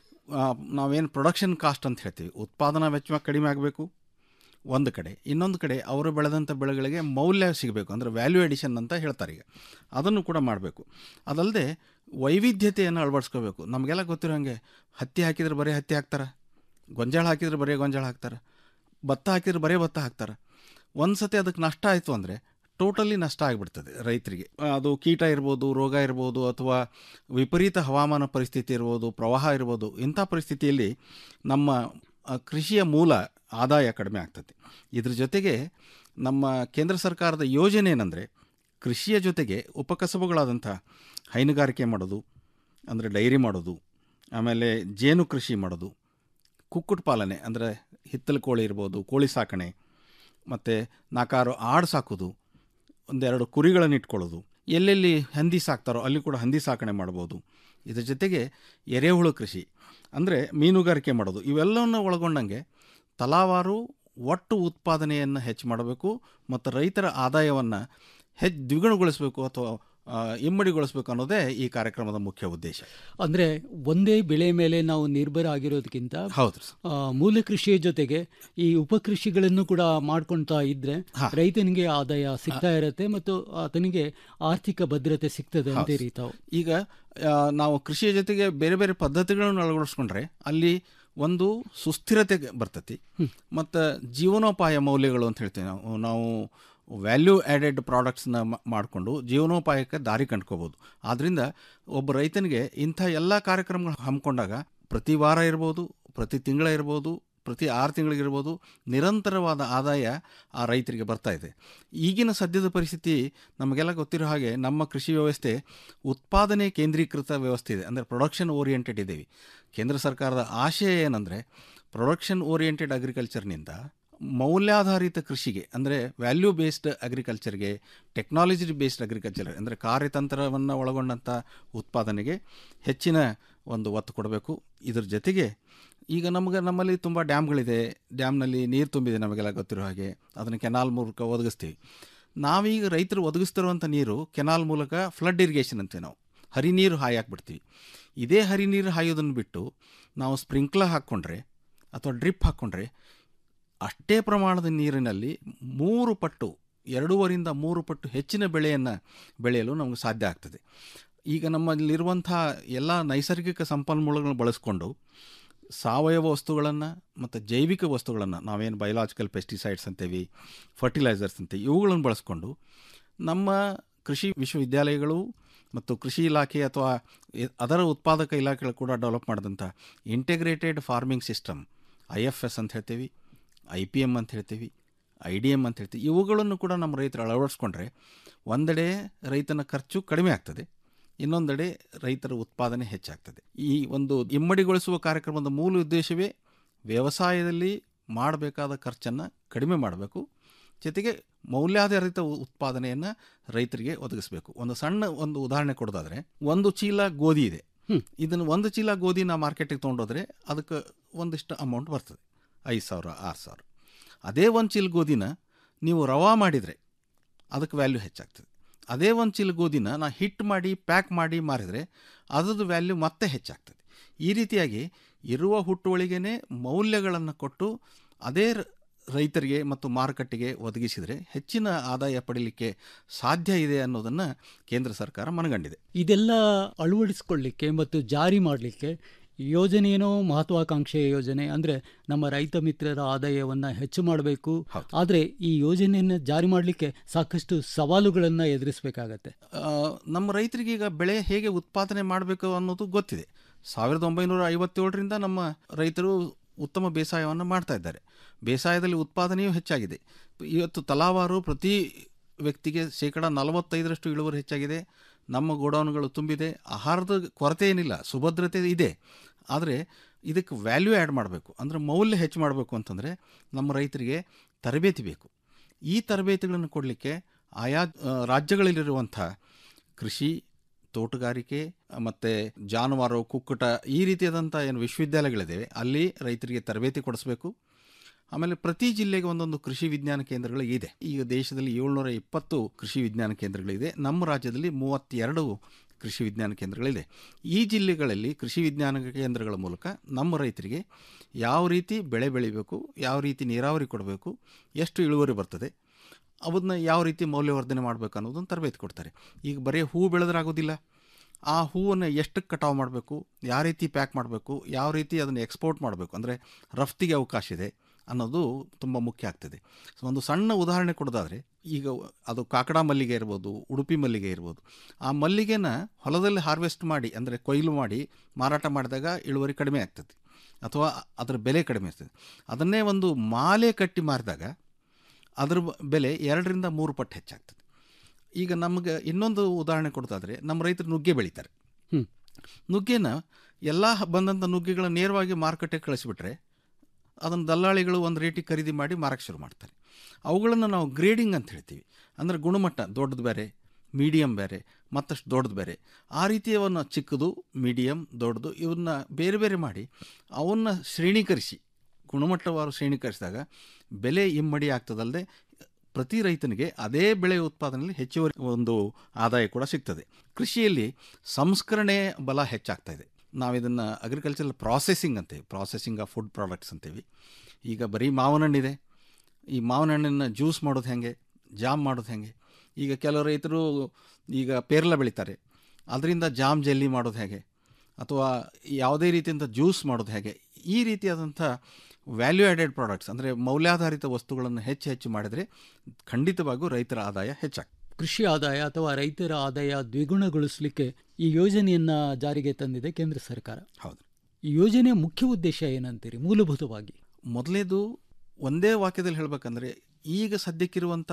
ನಾವೇನು ಪ್ರೊಡಕ್ಷನ್ ಕಾಸ್ಟ್ ಅಂತ ಹೇಳ್ತೀವಿ ಉತ್ಪಾದನಾ ವೆಚ್ಚ ಕಡಿಮೆ ಆಗಬೇಕು ಒಂದು ಕಡೆ ಇನ್ನೊಂದು ಕಡೆ ಅವರು ಬೆಳೆದಂಥ ಬೆಳೆಗಳಿಗೆ ಮೌಲ್ಯ ಸಿಗಬೇಕು ಅಂದರೆ ವ್ಯಾಲ್ಯೂ ಎಡಿಷನ್ ಅಂತ ಹೇಳ್ತಾರೆ ಈಗ ಅದನ್ನು ಕೂಡ ಮಾಡಬೇಕು ಅದಲ್ಲದೆ ವೈವಿಧ್ಯತೆಯನ್ನು ಅಳವಡಿಸ್ಕೋಬೇಕು ನಮಗೆಲ್ಲ ಗೊತ್ತಿರೋ ಹಾಗೆ ಹತ್ತಿ ಹಾಕಿದ್ರೆ ಬರೀ ಹತ್ತಿ ಹಾಕ್ತಾರೆ ಗೊಂಜಾಳ ಹಾಕಿದ್ರೆ ಬರೀ ಗೊಂಜಾಳ ಹಾಕ್ತಾರೆ ಭತ್ತ ಹಾಕಿದ್ರೆ ಬರೀ ಭತ್ತ ಹಾಕ್ತಾರೆ ಒಂದು ಸತಿ ಅದಕ್ಕೆ ನಷ್ಟ ಆಯಿತು ಅಂದರೆ ಟೋಟಲಿ ನಷ್ಟ ಆಗಿಬಿಡ್ತದೆ ರೈತರಿಗೆ ಅದು ಕೀಟ ಇರ್ಬೋದು ರೋಗ ಇರ್ಬೋದು ಅಥವಾ ವಿಪರೀತ ಹವಾಮಾನ ಪರಿಸ್ಥಿತಿ ಇರ್ಬೋದು ಪ್ರವಾಹ ಇರ್ಬೋದು ಇಂಥ ಪರಿಸ್ಥಿತಿಯಲ್ಲಿ ನಮ್ಮ ಆ, ಕೃಷಿಯ ಮೂಲ ಆದಾಯ ಕಡಿಮೆ ಆಗ್ತದೆ ಇದ್ರ ಜೊತೆಗೆ ನಮ್ಮ ಕೇಂದ್ರ ಸರ್ಕಾರದ ಯೋಜನೆ ಏನಂದರೆ ಕೃಷಿಯ ಜೊತೆಗೆ ಉಪಕಸಬುಗಳಾದಂಥ ಹೈನುಗಾರಿಕೆ ಮಾಡೋದು ಅಂದರೆ ಡೈರಿ ಮಾಡೋದು ಆಮೇಲೆ ಜೇನು ಕೃಷಿ ಮಾಡೋದು ಕುಕ್ಕುಟ್ ಪಾಲನೆ ಅಂದರೆ ಹಿತ್ತಲು ಕೋಳಿ ಇರ್ಬೋದು ಕೋಳಿ ಸಾಕಣೆ ಮತ್ತು ನಾಲ್ಕಾರು ಆಡು ಸಾಕೋದು ಒಂದೆರಡು ಕುರಿಗಳನ್ನು ಇಟ್ಕೊಳ್ಳೋದು ಎಲ್ಲೆಲ್ಲಿ ಹಂದಿ ಸಾಕ್ತಾರೋ ಅಲ್ಲಿ ಕೂಡ ಹಂದಿ ಸಾಕಣೆ ಮಾಡ್ಬೋದು ಇದ್ರ ಜೊತೆಗೆ ಎರೆಹುಳು ಕೃಷಿ ಅಂದರೆ ಮೀನುಗಾರಿಕೆ ಮಾಡೋದು ಇವೆಲ್ಲವನ್ನು ಒಳಗೊಂಡಂಗೆ ತಲಾವಾರು ಒಟ್ಟು ಉತ್ಪಾದನೆಯನ್ನು ಹೆಚ್ಚು ಮಾಡಬೇಕು ಮತ್ತು ರೈತರ ಆದಾಯವನ್ನು ಹೆಚ್ಚು ದ್ವಿಗುಣಗೊಳಿಸಬೇಕು ಅಥವಾ ಆ, ಇಮ್ಮಡಿಗೊಳಿಸಬೇಕು ಅನ್ನೋದೇ ಈ ಕಾರ್ಯಕ್ರಮದ ಮುಖ್ಯ ಉದ್ದೇಶ ಅಂದ್ರೆ ಒಂದೇ ಬೆಳೆ ಮೇಲೆ ನಾವು ನಿರ್ಭರ ಆಗಿರೋದಕ್ಕಿಂತ ಹೌದು ಆ, ಮೂಲ ಕೃಷಿಯ ಜೊತೆಗೆ ಈ ಉಪಕೃಷಿಗಳನ್ನು ಕೂಡ ಮಾಡ್ಕೊಳ್ತಾ ಇದ್ರೆ ರೈತನಿಗೆ ಆದಾಯ ಸಿಗ್ತಾ ಇರತ್ತೆ ಮತ್ತು ಆತನಿಗೆ ಆರ್ಥಿಕ ಭದ್ರತೆ ಸಿಗ್ತದೆ ಅಂತೀರಿ ತಾವು ಈಗ ಆ, ನಾವು ಕೃಷಿಯ ಜೊತೆಗೆ ಬೇರೆ ಬೇರೆ ಪದ್ಧತಿಗಳನ್ನು ಅಳವಡಿಸ್ಕೊಂಡ್ರೆ ಅಲ್ಲಿ ಒಂದು ಸುಸ್ಥಿರತೆ ಬರ್ತತಿ ಮತ್ತು ಜೀವನೋಪಾಯ ಮೌಲ್ಯಗಳು ಅಂತ ಹೇಳ್ತೀವಿ ನಾವು ನಾವು ವ್ಯಾಲ್ಯೂ ಆ್ಯಡೆಡ್ ಪ್ರಾಡಕ್ಟ್ಸ್ನ ಮಾಡಿಕೊಂಡು ಜೀವನೋಪಾಯಕ್ಕೆ ದಾರಿ ಕಂಡ್ಕೋಬೋದು ಆದ್ದರಿಂದ ಒಬ್ಬ ರೈತನಿಗೆ ಇಂಥ ಎಲ್ಲ ಕಾರ್ಯಕ್ರಮಗಳು ಹಮ್ಮಿಕೊಂಡಾಗ ಪ್ರತಿ ವಾರ ಇರ್ಬೋದು ಪ್ರತಿ ತಿಂಗಳ ಇರ್ಬೋದು ಪ್ರತಿ ಆರು ತಿಂಗಳಿಗಿರ್ಬೋದು ನಿರಂತರವಾದ ಆದಾಯ ಆ ರೈತರಿಗೆ ಬರ್ತಾ ಇದೆ ಈಗಿನ ಸದ್ಯದ ಪರಿಸ್ಥಿತಿ ನಮಗೆಲ್ಲ ಗೊತ್ತಿರೋ ಹಾಗೆ ನಮ್ಮ ಕೃಷಿ ವ್ಯವಸ್ಥೆ ಉತ್ಪಾದನೆ ಕೇಂದ್ರೀಕೃತ ವ್ಯವಸ್ಥೆ ಇದೆ ಅಂದರೆ ಪ್ರೊಡಕ್ಷನ್ ಓರಿಯೆಂಟೆಡ್ ಇದ್ದೀವಿ ಕೇಂದ್ರ ಸರ್ಕಾರದ ಆಶಯ ಏನಂದರೆ ಪ್ರೊಡಕ್ಷನ್ ಓರಿಯೆಂಟೆಡ್ ಅಗ್ರಿಕಲ್ಚರ್ನಿಂದ ಮೌಲ್ಯಾಧಾರಿತ ಕೃಷಿಗೆ ಅಂದರೆ ವ್ಯಾಲ್ಯೂ ಬೇಸ್ಡ್ ಅಗ್ರಿಕಲ್ಚರ್ಗೆ ಟೆಕ್ನಾಲಜಿ ಬೇಸ್ಡ್ ಅಗ್ರಿಕಲ್ಚರ್ ಅಂದರೆ ಕಾರ್ಯತಂತ್ರವನ್ನು ಒಳಗೊಂಡಂಥ ಉತ್ಪಾದನೆಗೆ ಹೆಚ್ಚಿನ ಒಂದು ಒತ್ತು ಕೊಡಬೇಕು ಇದ್ರ ಜೊತೆಗೆ ಈಗ ನಮಗೆ ನಮ್ಮಲ್ಲಿ ತುಂಬ ಡ್ಯಾಮ್ಗಳಿದೆ ಡ್ಯಾಮ್ನಲ್ಲಿ ನೀರು ತುಂಬಿದೆ ನಮಗೆಲ್ಲ ಗೊತ್ತಿರೋ ಹಾಗೆ ಅದನ್ನು ಕೆನಾಲ್ ಮೂಲಕ ಒದಗಿಸ್ತೀವಿ ನಾವೀಗ ರೈತರು ಒದಗಿಸ್ತಿರುವಂಥ ನೀರು ಕೆನಾಲ್ ಮೂಲಕ ಫ್ಲಡ್ ಇರಿಗೇಷನ್ ಅಂತೀವಿ ನಾವು ಹರಿ ನೀರು ಹಾಯಿ ಹಾಕ್ಬಿಡ್ತೀವಿ ಇದೇ ಹರಿ ನೀರು ಹಾಯೋದನ್ನು ಬಿಟ್ಟು ನಾವು ಸ್ಪ್ರಿಂಕ್ಲರ್ ಹಾಕ್ಕೊಂಡ್ರೆ ಅಥವಾ ಡ್ರಿಪ್ ಹಾಕ್ಕೊಂಡ್ರೆ ಅಷ್ಟೇ ಪ್ರಮಾಣದ ನೀರಿನಲ್ಲಿ ಮೂರು ಪಟ್ಟು ಎರಡೂವರಿಂದ ಮೂರು ಪಟ್ಟು ಹೆಚ್ಚಿನ ಬೆಳೆಯನ್ನು ಬೆಳೆಯಲು ನಮಗೆ ಸಾಧ್ಯ ಆಗ್ತದೆ ಈಗ ನಮ್ಮಲ್ಲಿರುವಂಥ ಎಲ್ಲ ನೈಸರ್ಗಿಕ ಸಂಪನ್ಮೂಲಗಳನ್ನು ಬಳಸ್ಕೊಂಡು ಸಾವಯವ ವಸ್ತುಗಳನ್ನು ಮತ್ತು ಜೈವಿಕ ವಸ್ತುಗಳನ್ನು ನಾವೇನು ಬಯೋಲಾಜಿಕಲ್ ಪೆಸ್ಟಿಸೈಡ್ಸ್ ಅಂತೀವಿ ಫರ್ಟಿಲೈಸರ್ಸ್ ಅಂತೀವಿ ಇವುಗಳನ್ನು ಬಳಸ್ಕೊಂಡು ನಮ್ಮ ಕೃಷಿ ವಿಶ್ವವಿದ್ಯಾಲಯಗಳು ಮತ್ತು ಕೃಷಿ ಇಲಾಖೆ ಅಥವಾ ಎ- ಅದರ ಉತ್ಪಾದಕ ಇಲಾಖೆಗಳು ಕೂಡ ಡೆವಲಪ್ ಮಾಡಿದಂಥ integrated farming system I F S ಅಂತ ಹೇಳ್ತೀವಿ ಐ ಪಿ ಎಮ್ ಅಂತ ಹೇಳ್ತೀವಿ ಐ ಡಿ ಎಮ್ ಅಂತ ಹೇಳ್ತೀವಿ ಇವುಗಳನ್ನು ಕೂಡ ನಮ್ಮ ರೈತರು ಅಳವಡಿಸ್ಕೊಂಡ್ರೆ ಒಂದೆಡೆ ರೈತನ ಖರ್ಚು ಕಡಿಮೆ ಆಗ್ತದೆ ಇನ್ನೊಂದೆಡೆ ರೈತರ ಉತ್ಪಾದನೆ ಹೆಚ್ಚಾಗ್ತದೆ ಈ ಒಂದು ಇಮ್ಮಡಿಗೊಳಿಸುವ ಕಾರ್ಯಕ್ರಮದ ಮೂಲ ಉದ್ದೇಶವೇ ವ್ಯವಸಾಯದಲ್ಲಿ ಮಾಡಬೇಕಾದ ಖರ್ಚನ್ನು ಕಡಿಮೆ ಮಾಡಬೇಕು ಜೊತೆಗೆ ಮೌಲ್ಯಾಧಾರಿತ ಉ- ಉತ್ಪಾದನೆಯನ್ನು ರೈತರಿಗೆ ಒದಗಿಸಬೇಕು ಒಂದು ಸಣ್ಣ ಒಂದು ಉದಾಹರಣೆ ಕೊಡೋದಾದ್ರೆ ಒಂದು ಚೀಲ ಗೋಧಿ ಇದೆ ಇದನ್ನು ಒಂದು ಚೀಲ ಗೋಧಿ ನಾ ಮಾರ್ಕೆಟಿಗೆ ತೊಗೊಂಡೋದ್ರೆ ಅದಕ್ಕೆ ಒಂದಿಷ್ಟು ಅಮೌಂಟ್ ಬರ್ತದೆ ಐದು ಸಾವಿರ ಆರು ಸಾವಿರ ಅದೇ ಒಂದು ಚೀಲ ಗೋಧಿನ ನೀವು ರವಾ ಮಾಡಿದರೆ ಅದಕ್ಕೆ ವ್ಯಾಲ್ಯೂ ಹೆಚ್ಚಾಗ್ತದೆ ಅದೇ ಒಂದು ಚೀಲ ಗೋಧಿನ ನಾ ಹಿಟ್ ಮಾಡಿ ಪ್ಯಾಕ್ ಮಾಡಿ ಮಾರಿದರೆ ಅದರದ್ದು ವ್ಯಾಲ್ಯೂ ಮತ್ತೆ ಹೆಚ್ಚಾಗ್ತದೆ ಈ ರೀತಿಯಾಗಿ ಇರುವ ಹುಟ್ಟುವಳಿಗೆನೇ ಮೌಲ್ಯಗಳನ್ನು ಕೊಟ್ಟು ಅದೇ ರ- ರೈತರಿಗೆ ಮತ್ತು ಮಾರುಕಟ್ಟೆಗೆ ಒದಗಿಸಿದರೆ ಹೆಚ್ಚಿನ ಆದಾಯ ಪಡೀಲಿಕ್ಕೆ ಸಾಧ್ಯ ಇದೆ ಅನ್ನೋದನ್ನು ಕೇಂದ್ರ ಸರ್ಕಾರ ಮನಗಂಡಿದೆ ಇದೆಲ್ಲ ಅಳವಡಿಸ್ಕೊಳ್ಳಿಕ್ಕೆ ಮತ್ತು ಜಾರಿ ಮಾಡಲಿಕ್ಕೆ ಯೋಜನೆಯೇನೋ ಮಹತ್ವಾಕಾಂಕ್ಷೆಯ ಯೋಜನೆ ಅಂದರೆ ನಮ್ಮ ರೈತ ಮಿತ್ರರ ಆದಾಯವನ್ನು ಹೆಚ್ಚು ಮಾಡಬೇಕು ಆದರೆ ಈ ಯೋಜನೆಯನ್ನು ಜಾರಿ ಮಾಡಲಿಕ್ಕೆ ಸಾಕಷ್ಟು ಸವಾಲುಗಳನ್ನು ಎದುರಿಸಬೇಕಾಗತ್ತೆ ಆ, ನಮ್ಮ ರೈತರಿಗೆ ಈಗ ಬೆಳೆ ಹೇಗೆ ಉತ್ಪಾದನೆ ಮಾಡಬೇಕು ಅನ್ನೋದು ಗೊತ್ತಿದೆ ಸಾವಿರದ ಒಂಬೈನೂರ ಐವತ್ತೇಳರಿಂದ ನಮ್ಮ ರೈತರು ಉತ್ತಮ ಬೇಸಾಯವನ್ನು ಮಾಡ್ತಾ ಇದ್ದಾರೆ ಬೇಸಾಯದಲ್ಲಿ ಉತ್ಪಾದನೆಯೂ ಹೆಚ್ಚಾಗಿದೆ ಇವತ್ತು ತಲಾವಾರು ಪ್ರತಿ ವ್ಯಕ್ತಿಗೆ ಶೇಕಡ ನಲವತ್ತೈದರಷ್ಟು ಇಳುವರಿ ಹೆಚ್ಚಾಗಿದೆ ನಮ್ಮ ಗೋಡೌನ್ಗಳು ತುಂಬಿದೆ ಆಹಾರದ ಕೊರತೆ ಏನಿಲ್ಲ ಸುಭದ್ರತೆ ಇದೆ ಆದರೆ ಇದಕ್ಕೆ ವ್ಯಾಲ್ಯೂ ಆ್ಯಡ್ ಮಾಡಬೇಕು ಅಂದರೆ ಮೌಲ್ಯ ಹೆಚ್ಚು ಮಾಡಬೇಕು ಅಂತಂದರೆ ನಮ್ಮ ರೈತರಿಗೆ ತರಬೇತಿ ಬೇಕು ಈ ತರಬೇತಿಗಳನ್ನು ಕೊಡಲಿಕ್ಕೆ ಆಯಾ ಆ, ರಾಜ್ಯಗಳಲ್ಲಿರುವಂಥ ಕೃಷಿ ತೋಟಗಾರಿಕೆ ಮತ್ತು ಜಾನುವಾರು ಕುಕ್ಕುಟ ಈ ರೀತಿಯಾದಂಥ ಏನು ವಿಶ್ವವಿದ್ಯಾಲಯಗಳಿದ್ದಾವೆ ಅಲ್ಲಿ ರೈತರಿಗೆ ತರಬೇತಿ ಕೊಡಿಸ್ಬೇಕು ಆಮೇಲೆ ಪ್ರತಿ ಜಿಲ್ಲೆಗೆ ಒಂದೊಂದು ಕೃಷಿ ವಿಜ್ಞಾನ ಕೇಂದ್ರಗಳು ಇದೆ ಈಗ ದೇಶದಲ್ಲಿ ಏಳ್ನೂರ ಇಪ್ಪತ್ತು ಕೃಷಿ ವಿಜ್ಞಾನ ಕೇಂದ್ರಗಳಿದೆ ನಮ್ಮ ರಾಜ್ಯದಲ್ಲಿ ಮೂವತ್ತೆರಡು ಕೃಷಿ ವಿಜ್ಞಾನ ಕೇಂದ್ರಗಳಿದೆ ಈ ಜಿಲ್ಲೆಗಳಲ್ಲಿ ಕೃಷಿ ವಿಜ್ಞಾನ ಕೇಂದ್ರಗಳ ಮೂಲಕ ನಮ್ಮ ರೈತರಿಗೆ ಯಾವ ರೀತಿ ಬೆಳೆ ಬೆಳಿಬೇಕು ಯಾವ ರೀತಿ ನೀರಾವರಿ ಕೊಡಬೇಕು ಎಷ್ಟು ಇಳುವರಿ ಬರ್ತದೆ ಅವನ್ನ ಯಾವ ರೀತಿ ಮೌಲ್ಯವರ್ಧನೆ ಮಾಡಬೇಕು ಅನ್ನೋದನ್ನು ತರಬೇತಿ ಕೊಡ್ತಾರೆ ಈಗ ಬರೀ ಹೂ ಬೆಳೆದ್ರಾಗೋದಿಲ್ಲ ಆ ಹೂವನ್ನು ಎಷ್ಟಕ್ಕೆ ಕಟಾವು ಮಾಡಬೇಕು ಯಾವ ರೀತಿ ಪ್ಯಾಕ್ ಮಾಡಬೇಕು ಯಾವ ರೀತಿ ಅದನ್ನು ಎಕ್ಸ್ಪೋರ್ಟ್ ಮಾಡಬೇಕು ಅಂದರೆ ರಫ್ತಿಗೆ ಅವಕಾಶ ಇದೆ ಅನ್ನೋದು ತುಂಬ ಮುಖ್ಯ ಆಗ್ತದೆ ಸೊ ಒಂದು ಸಣ್ಣ ಉದಾಹರಣೆ ಕೊಡೋದಾದರೆ ಈಗ ಅದು ಕಾಕಡ ಮಲ್ಲಿಗೆ ಇರ್ಬೋದು ಉಡುಪಿ ಮಲ್ಲಿಗೆ ಇರ್ಬೋದು ಆ ಮಲ್ಲಿಗೆನ ಹೊಲದಲ್ಲಿ ಹಾರ್ವೆಸ್ಟ್ ಮಾಡಿ ಅಂದರೆ ಕೊಯ್ಲು ಮಾಡಿ ಮಾರಾಟ ಮಾಡಿದಾಗ ಇಳುವರಿ ಕಡಿಮೆ ಆಗ್ತದೆ ಅಥವಾ ಅದರ ಬೆಲೆ ಕಡಿಮೆ ಇರ್ತದೆ ಅದನ್ನೇ ಒಂದು ಮಾಲೆ ಕಟ್ಟಿ ಮಾರಿದಾಗ ಅದರ ಬ- ಬೆಲೆ ಎರಡರಿಂದ ಮೂರು ಪಟ್ಟು ಹೆಚ್ಚಾಗ್ತದೆ ಈಗ ನಮಗೆ ಇನ್ನೊಂದು ಉದಾಹರಣೆ ಕೊಡ್ತಾದ್ರೆ ನಮ್ಮ ರೈತರು ನುಗ್ಗೆ ಬೆಳೀತಾರೆ ಹ್ಮ್. ನುಗ್ಗೆನ ಎಲ್ಲ ಬಂದಂಥ ನುಗ್ಗೆಗಳನ್ನ ನೇರವಾಗಿ ಮಾರುಕಟ್ಟೆಗೆ ಕಳಿಸಿಬಿಟ್ರೆ ಅದನ್ನು ದಲ್ಲಾಳಿಗಳು ಒಂದು ರೇಟಿಗೆ ಖರೀದಿ ಮಾಡಿ ಮಾರಕ್ಕೆ ಶುರು ಮಾಡ್ತಾರೆ ಅವುಗಳನ್ನು ನಾವು ಗ್ರೇಡಿಂಗ್ ಅಂತ ಹೇಳ್ತೀವಿ ಅಂದರೆ ಗುಣಮಟ್ಟ ದೊಡ್ಡದು ಬೇರೆ ಮೀಡಿಯಮ್ ಬೇರೆ ಮತ್ತಷ್ಟು ದೊಡ್ಡದು ಬೇರೆ ಆ ರೀತಿಯವನ್ನ ಚಿಕ್ಕದು ಮೀಡಿಯಮ್ ದೊಡ್ಡದು ಇವನ್ನ ಬೇರೆ ಬೇರೆ ಮಾಡಿ ಅವನ್ನ ಶ್ರೇಣೀಕರಿಸಿ ಗುಣಮಟ್ಟವಾರು ಶ್ರೇಣೀಕರಿಸಿದಾಗ ಬೆಲೆ ಇಮ್ಮಡಿ ಆಗ್ತದಲ್ಲದೆ ಪ್ರತಿ ರೈತನಿಗೆ ಅದೇ ಬೆಳೆ ಉತ್ಪಾದನೆಯಲ್ಲಿ ಹೆಚ್ಚುವರಿ ಒಂದು ಆದಾಯ ಕೂಡ ಸಿಗ್ತದೆ ಕೃಷಿಯಲ್ಲಿ ಸಂಸ್ಕರಣೆ ಬಲ ಹೆಚ್ಚಾಗ್ತಾ ಇದೆ ನಾವು ಇದನ್ನು ಅಗ್ರಿಕಲ್ಚರಲ್ ಪ್ರಾಸೆಸಿಂಗ್ ಅಂತೀವಿ ಪ್ರಾಸೆಸಿಂಗ್ ಆಫ್ ಫುಡ್ ಪ್ರಾಡಕ್ಟ್ಸ್ ಅಂತೀವಿ ಈಗ ಬರೀ ಮಾವಿನ ಹಣ್ಣಿದೆ ಈ ಮಾವಿನ ಹಣ್ಣನ್ನು ಜ್ಯೂಸ್ ಮಾಡೋದು ಹೇಗೆ ಜಾಮ್ ಮಾಡೋದು ಹೇಗೆ ಈಗ ಕೆಲವು ರೈತರು ಈಗ ಪೇರಲ ಬೆಳೀತಾರೆ ಅದರಿಂದ ಜಾಮ್ ಜೆಲ್ಲಿ ಮಾಡೋದು ಹೇಗೆ ಅಥವಾ ಯಾವುದೇ ರೀತಿಯಿಂದ ಜ್ಯೂಸ್ ಮಾಡೋದು ಹೇಗೆ ಈ ರೀತಿಯಾದಂಥ ವ್ಯಾಲ್ಯೂ ಆ್ಯಡೆಡ್ ಪ್ರಾಡಕ್ಟ್ಸ್ ಅಂದರೆ ಮೌಲ್ಯಾಧಾರಿತ ವಸ್ತುಗಳನ್ನು ಹೆಚ್ಚು ಹೆಚ್ಚು ಮಾಡಿದರೆ ಖಂಡಿತವಾಗಿಯೂ ರೈತರ ಆದಾಯ ಹೆಚ್ಚಾಗ್ತದೆ ಕೃಷಿ ಆದಾಯ ಅಥವಾ ರೈತರ ಆದಾಯ ದ್ವಿಗುಣಗೊಳಿಸಲಿಕ್ಕೆ ಈ ಯೋಜನೆಯನ್ನ ಜಾರಿಗೆ ತಂದಿದೆ ಕೇಂದ್ರ ಸರ್ಕಾರ ಹೌದು ಈ ಯೋಜನೆಯ ಮುಖ್ಯ ಉದ್ದೇಶ ಏನಂತೀರಿ ಮೂಲಭೂತವಾಗಿ ಮೊದಲೇದು ಒಂದೇ ವಾಕ್ಯದಲ್ಲಿ ಹೇಳಬೇಕಂದ್ರೆ ಈಗ ಸದ್ಯಕ್ಕಿರುವಂಥ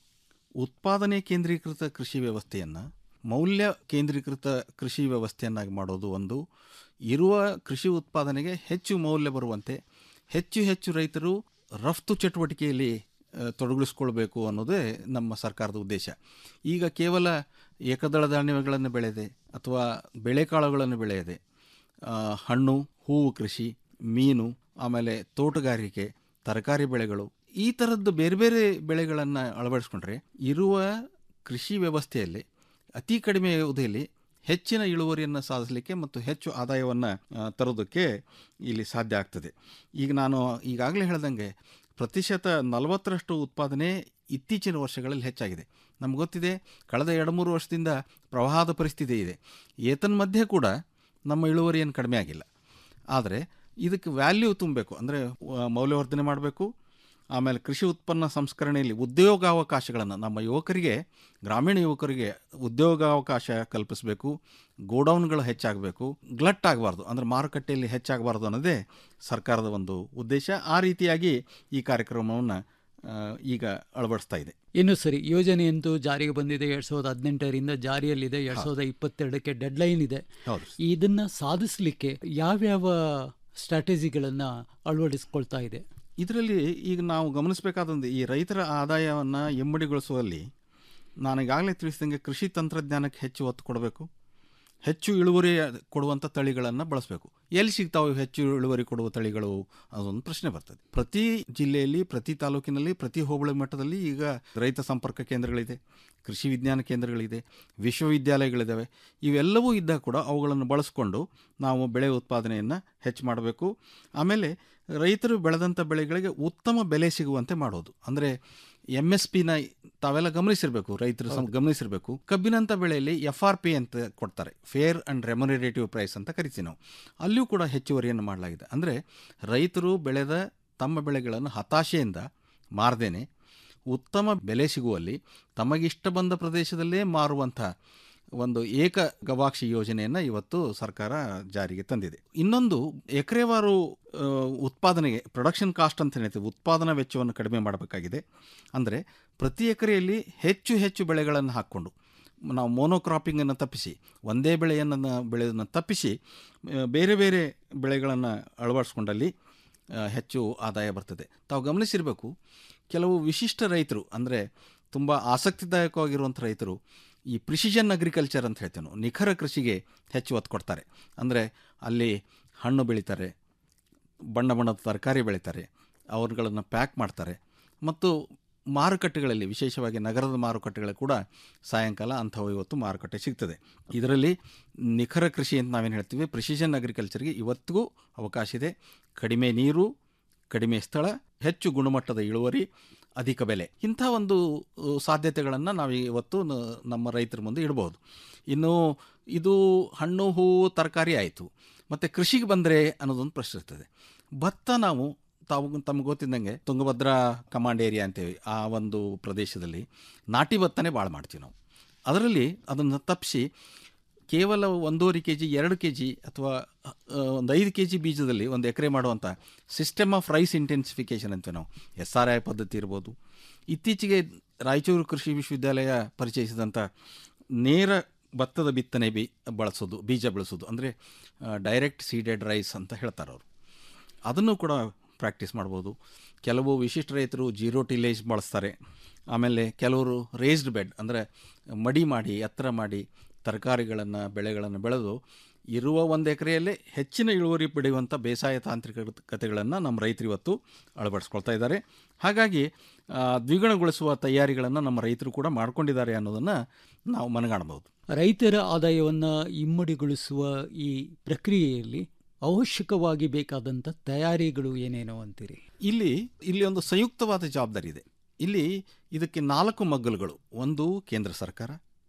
ಉತ್ಪಾದನೆ ಕೇಂದ್ರೀಕೃತ ಕೃಷಿ ವ್ಯವಸ್ಥೆಯನ್ನು ಮೌಲ್ಯ ಕೇಂದ್ರೀಕೃತ ಕೃಷಿ ವ್ಯವಸ್ಥೆಯನ್ನಾಗಿ ಮಾಡೋದು ಒಂದು ಇರುವ ಕೃಷಿ ಉತ್ಪಾದನೆಗೆ ಹೆಚ್ಚು ಮೌಲ್ಯ ಬರುವಂತೆ ಹೆಚ್ಚು ಹೆಚ್ಚು ರೈತರು ರಫ್ತು ಚಟುವಟಿಕೆಯಲ್ಲಿ ಆ, ತೊಡಗಿಸ್ಕೊಳ್ಬೇಕು ಅನ್ನೋದೇ ನಮ್ಮ ಸರ್ಕಾರದ ಉದ್ದೇಶ ಈಗ ಕೇವಲ ಏಕದಳ ಧಾನ್ಯಗಳನ್ನು ಬೆಳೆಯದೆ ಅಥವಾ ಬೆಳೆಕಾಳುಗಳನ್ನು ಬೆಳೆಯದೆ ಆ, ಹಣ್ಣು ಹೂವು ಕೃಷಿ ಮೀನು ಆಮೇಲೆ ತೋಟಗಾರಿಕೆ ತರಕಾರಿ ಬೆಳೆಗಳು ಈ ಥರದ್ದು ಬೇರೆ ಬೇರೆ ಬೆಳೆಗಳನ್ನು ಅಳವಡಿಸ್ಕೊಂಡ್ರೆ ಇರುವ ಕೃಷಿ ವ್ಯವಸ್ಥೆಯಲ್ಲಿ ಅತಿ ಕಡಿಮೆ ಅವಧಿಯಲ್ಲಿ ಹೆಚ್ಚಿನ ಇಳುವರಿಯನ್ನು ಸಾಧಿಸಲಿಕ್ಕೆ ಮತ್ತು ಹೆಚ್ಚು ಆದಾಯವನ್ನು ತರೋದಕ್ಕೆ ಇಲ್ಲಿ ಸಾಧ್ಯ ಆಗ್ತದೆ ಈಗ ನಾನು ಈಗಾಗಲೇ ಹೇಳ್ದಂಗೆ ಪ್ರತಿಶತ ನಲವತ್ತರಷ್ಟು ಉತ್ಪಾದನೆ ಇತ್ತೀಚಿನ ವರ್ಷಗಳಲ್ಲಿ ಹೆಚ್ಚಾಗಿದೆ ನಮ್ಗೆ ಗೊತ್ತಿದೆ ಕಳೆದ ಎರಡು ಮೂರು ವರ್ಷದಿಂದ ಪ್ರವಾಹದ ಪರಿಸ್ಥಿತಿ ಇದೆ ಏತನ್ಮಧ್ಯೆ ಕೂಡ ನಮ್ಮ ಇಳುವರಿ ಏನು ಕಡಿಮೆ ಆಗಿಲ್ಲ ಆದರೆ ಇದಕ್ಕೆ ವ್ಯಾಲ್ಯೂ ತುಂಬಬೇಕು ಅಂದರೆ ಮೌಲ್ಯವರ್ಧನೆ ಮಾಡಬೇಕು ಆಮೇಲೆ ಕೃಷಿ ಉತ್ಪನ್ನ ಸಂಸ್ಕರಣೆಯಲ್ಲಿ ಉದ್ಯೋಗಾವಕಾಶಗಳನ್ನು ನಮ್ಮ ಯುವಕರಿಗೆ ಗ್ರಾಮೀಣ ಯುವಕರಿಗೆ ಉದ್ಯೋಗಾವಕಾಶ ಕಲ್ಪಿಸಬೇಕು ಗೋಡೌನ್ಗಳು ಹೆಚ್ಚಾಗಬೇಕು ಗ್ಲಟ್ ಆಗಬಾರ್ದು ಅಂದರೆ ಮಾರುಕಟ್ಟೆಯಲ್ಲಿ ಹೆಚ್ಚಾಗಬಾರ್ದು ಅನ್ನೋದೇ ಸರ್ಕಾರದ ಒಂದು ಉದ್ದೇಶ ಆ ರೀತಿಯಾಗಿ ಈ ಕಾರ್ಯಕ್ರಮವನ್ನು ಈಗ ಅಳವಡಿಸ್ತಾ ಇದೆ ಇನ್ನು ಸರಿ ಯೋಜನೆಯಂತೂ ಜಾರಿಗೆ ಬಂದಿದೆ ಎರಡ್ ಸಾವಿರದ ಹದಿನೆಂಟರಿಂದ ಜಾರಿಯಲ್ಲಿದೆ ಎರಡ್ ಸಾವಿರದ ಇಪ್ಪತ್ತೆರಡಕ್ಕೆ ಡೆಡ್ ಲೈನ್ ಇದೆ ಹೌದು ಇದನ್ನ ಸಾಧಿಸಲಿಕ್ಕೆ ಯಾವ್ಯಾವ ಸ್ಟ್ರಾಟಜಿಗಳನ್ನ ಅಳವಡಿಸ್ಕೊಳ್ತಾ ಇದೆ ಇದರಲ್ಲಿ ಈಗ ನಾವು ಗಮನಿಸಬೇಕಾದಂದು ಈ ರೈತರ ಆದಾಯವನ್ನು ಇಮ್ಮಡಿಗೊಳಿಸುವಲ್ಲಿ ನಾನು ಈಗಾಗಲೇ ತಿಳಿಸಿದಂಗೆ ಕೃಷಿ ತಂತ್ರಜ್ಞಾನಕ್ಕೆ ಹೆಚ್ಚು ಒತ್ತು ಕೊಡಬೇಕು ಹೆಚ್ಚು ಇಳುವರಿ ಕೊಡುವಂಥ ತಳಿಗಳನ್ನು ಬಳಸಬೇಕು ಎಲ್ಲಿ ಸಿಗ್ತಾವೆ ಹೆಚ್ಚು ಇಳುವರಿ ಕೊಡುವ ತಳಿಗಳು ಅದೊಂದು ಪ್ರಶ್ನೆ ಬರ್ತದೆ ಪ್ರತಿ ಜಿಲ್ಲೆಯಲ್ಲಿ ಪ್ರತಿ ತಾಲೂಕಿನಲ್ಲಿ ಪ್ರತಿ ಹೋಬಳಿ ಮಟ್ಟದಲ್ಲಿ ಈಗ ರೈತ ಸಂಪರ್ಕ ಕೇಂದ್ರಗಳಿದೆ ಕೃಷಿ ವಿಜ್ಞಾನ ಕೇಂದ್ರಗಳಿದೆ ವಿಶ್ವವಿದ್ಯಾಲಯಗಳಿದ್ದಾವೆ ಇವೆಲ್ಲವೂ ಇದ್ದಾಗ ಕೂಡ ಅವುಗಳನ್ನು ಬಳಸ್ಕೊಂಡು ನಾವು ಬೆಳೆ ಉತ್ಪಾದನೆಯನ್ನು ಹೆಚ್ಚು ಮಾಡಬೇಕು ಆಮೇಲೆ ರೈತರು ಬೆಳೆದಂಥ ಬೆಳೆಗಳಿಗೆ ಉತ್ತಮ ಬೆಲೆ ಸಿಗುವಂತೆ ಮಾಡೋದು ಅಂದರೆ ಎಮ್ ಎಸ್ ಪಿನ ತಾವೆಲ್ಲ ಗಮನಿಸಿರಬೇಕು ರೈತರು ಸಂ ಗಮನಿಸಿರಬೇಕು ಕಬ್ಬಿನಂಥ ಬೆಳೆಯಲ್ಲಿ ಎಫ್ ಆರ್ ಪಿ ಅಂತ ಕೊಡ್ತಾರೆ ಫೇರ್ ಆ್ಯಂಡ್ ರೆಮ್ಯುನರೇಟಿವ್ ಪ್ರೈಸ್ ಅಂತ ಕರಿತೀವಿ ನಾವು ಅಲ್ಲಿಯೂ ಕೂಡ ಹೆಚ್ಚುವರಿಯನ್ನು ಮಾಡಲಾಗಿದೆ ಅಂದರೆ ರೈತರು ಬೆಳೆದ ತಮ್ಮ ಬೆಳೆಗಳನ್ನು ಹತಾಶೆಯಿಂದ ಮಾರದೇನೆ ಉತ್ತಮ ಬೆಲೆ ಸಿಗುವಲ್ಲಿ ತಮಗಿಷ್ಟ ಬಂದ ಪ್ರದೇಶದಲ್ಲೇ ಮಾರುವಂಥ ಒಂದು ಏಕ ಗವಾಕ್ಷಿ ಯೋಜನೆಯನ್ನು ಇವತ್ತು ಸರ್ಕಾರ ಜಾರಿಗೆ ತಂದಿದೆ ಇನ್ನೊಂದು ಎಕರೆವಾರು ಆ, ಉತ್ಪಾದನೆಗೆ ಪ್ರೊಡಕ್ಷನ್ ಕಾಸ್ಟ್ ಅಂತ ಹೇಳ್ತೀವಿ ಉತ್ಪಾದನಾ ವೆಚ್ಚವನ್ನು ಕಡಿಮೆ ಮಾಡಬೇಕಾಗಿದೆ ಅಂದರೆ ಪ್ರತಿ ಎಕರೆಯಲ್ಲಿ ಹೆಚ್ಚು ಹೆಚ್ಚು ಬೆಳೆಗಳನ್ನು ಹಾಕ್ಕೊಂಡು ನಾವು ಮೋನೋಕ್ರಾಪಿಂಗನ್ನು ತಪ್ಪಿಸಿ ಒಂದೇ ಬೆಳೆಯನ್ನು ಬೆಳೆಯೋದನ್ನು ತಪ್ಪಿಸಿ ಆ, ಬೇರೆ ಬೇರೆ ಬೆಳೆಗಳನ್ನು ಅಳವಡಿಸ್ಕೊಂಡಲ್ಲಿ ಆ, ಹೆಚ್ಚು ಆದಾಯ ಬರ್ತದೆ ತಾವು ಗಮನಿಸಿರಬೇಕು ಕೆಲವು ವಿಶಿಷ್ಟ ರೈತರು ಅಂದರೆ ತುಂಬ ಆಸಕ್ತಿದಾಯಕವಾಗಿರುವಂಥ ರೈತರು ಈ ಪ್ರಿಸಿಷನ್ ಅಗ್ರಿಕಲ್ಚರ್ ಅಂತ ಹೇಳ್ತೇವೆ ನಾವು ನಿಖರ ಕೃಷಿಗೆ ಹೆಚ್ಚು ಒತ್ತು ಕೊಡ್ತಾರೆ ಅಂದರೆ ಅಲ್ಲಿ ಹಣ್ಣು ಬೆಳೀತಾರೆ ಬಣ್ಣ ಬಣ್ಣದ ತರಕಾರಿ ಬೆಳೀತಾರೆ ಅವ್ರುಗಳನ್ನು ಪ್ಯಾಕ್ ಮಾಡ್ತಾರೆ ಮತ್ತು ಮಾರುಕಟ್ಟೆಗಳಲ್ಲಿ ವಿಶೇಷವಾಗಿ ನಗರದ ಮಾರುಕಟ್ಟೆಗಳಲ್ಲಿ ಕೂಡ ಸಾಯಂಕಾಲ ಅಂಥವು ಇವತ್ತು ಮಾರುಕಟ್ಟೆ ಸಿಗ್ತದೆ ಇದರಲ್ಲಿ ನಿಖರ ಕೃಷಿ ಅಂತ ನಾವೇನು ಹೇಳ್ತೀವಿ ಪ್ರಿಸಿಷನ್ ಅಗ್ರಿಕಲ್ಚರ್ಗೆ ಇವತ್ತಿಗೂ ಅವಕಾಶ ಇದೆ ಕಡಿಮೆ ನೀರು ಕಡಿಮೆ ಸ್ಥಳ ಹೆಚ್ಚು ಗುಣಮಟ್ಟದ ಇಳುವರಿ ಅಧಿಕ ಬೆಲೆ ಇಂಥ ಒಂದು ಸಾಧ್ಯತೆಗಳನ್ನು ನಾವು ಇವತ್ತು ನ- ನಮ್ಮ ರೈತರ ಮುಂದೆ ಇಡ್ಬೋದು ಇನ್ನು ಇದು ಹಣ್ಣು ಹೂವು ತರಕಾರಿ ಆಯಿತು ಮತ್ತು ಕೃಷಿಗೆ ಬಂದರೆ ಅನ್ನೋದೊಂದು ಪ್ರಶ್ನೆ ಇರ್ತದೆ ಭತ್ತ ನಾವು ತಾವು ತಮ್ಗೆ ಗೊತ್ತಿದ್ದಂಗೆ ತುಂಗಭದ್ರಾ ಕಮಾಂಡ್ ಏರಿಯಾ ಅಂತೇವಿ ಆ ಒಂದು ಪ್ರದೇಶದಲ್ಲಿ ನಾಟಿ ಭತ್ತನೇ ಭಾಳ ಮಾಡ್ತೀವಿ ನಾವು ಅದರಲ್ಲಿ ಅದನ್ನು ತಪ್ಪಿಸಿ ಕೇವಲ ಒಂದೂವರೆ ಕೆ ಜಿ ಎರಡು ಕೆ ಜಿ ಅಥವಾ ಒಂದು ಐದು ಕೆ ಜಿ ಬೀಜದಲ್ಲಿ ಒಂದು ಎಕರೆ ಮಾಡುವಂಥ ಸಿಸ್ಟಮ್ ಆಫ್ ರೈಸ್ ಇಂಟೆನ್ಸಿಫಿಕೇಷನ್ ಅಂತೀವಿ ನಾವು ಎಸ್ ಆರ್ ಐ ಪದ್ಧತಿ ಇರ್ಬೋದು ಇತ್ತೀಚೆಗೆ ರಾಯಚೂರು ಕೃಷಿ ವಿಶ್ವವಿದ್ಯಾಲಯ ಪರಿಚಯಿಸಿದಂಥ ನೇರ ಭತ್ತದ ಬಿತ್ತನೆ ಬಿ ಬಳಸೋದು ಬೀಜ ಬೆಳೆಸೋದು ಅಂದರೆ ಡೈರೆಕ್ಟ್ ಸೀಡೆಡ್ ರೈಸ್ ಅಂತ ಹೇಳ್ತಾರೆ ಅವರು ಅದನ್ನು ಕೂಡ ಪ್ರಾಕ್ಟೀಸ್ ಮಾಡ್ಬೋದು ಕೆಲವು ವಿಶಿಷ್ಟ ರೈತರು ಜೀರೋ ಟಿಲೇಜ್ ಬಳಸ್ತಾರೆ ಆಮೇಲೆ ಕೆಲವರು ರೇಸ್ಡ್ ಬೆಡ್ ಅಂದರೆ ಮಡಿ ಮಾಡಿ ಎತ್ತರ ಮಾಡಿ ತರಕಾರಿಗಳನ್ನು ಬೆಳೆಗಳನ್ನು ಬೆಳೆದು ಇರುವ ಒಂದು ಎಕರೆಯಲ್ಲೇ ಹೆಚ್ಚಿನ ಇಳುವರಿ ಪಡೆಯುವಂಥ ಬೇಸಾಯ ತಾಂತ್ರಿಕತೆಗಳನ್ನು ನಮ್ಮ ರೈತರು ಇವತ್ತು ಅಳವಡಿಸ್ಕೊಳ್ತಾ ಇದ್ದಾರೆ ಹಾಗಾಗಿ ಆ, ದ್ವಿಗುಣಗೊಳಿಸುವ ತಯಾರಿಗಳನ್ನು ನಮ್ಮ ರೈತರು ಕೂಡ ಮಾಡ್ಕೊಂಡಿದ್ದಾರೆ ಅನ್ನೋದನ್ನು ನಾವು ಮನಗಾಣಬಹುದು ರೈತರ ಆದಾಯವನ್ನು ಇಮ್ಮಡಿಗೊಳಿಸುವ ಈ ಪ್ರಕ್ರಿಯೆಯಲ್ಲಿ ಅವಶ್ಯಕವಾಗಿ ಬೇಕಾದಂಥ ತಯಾರಿಗಳು ಏನೇನೋ ಅಂತೀರಿ ಇಲ್ಲಿ ಇಲ್ಲಿ ಒಂದು ಸಂಯುಕ್ತವಾದ ಜವಾಬ್ದಾರಿ ಇದೆ ಇಲ್ಲಿ ಇದಕ್ಕೆ ನಾಲ್ಕು ಮಗ್ಗಲುಗಳು ಒಂದು ಕೇಂದ್ರ ಸರ್ಕಾರ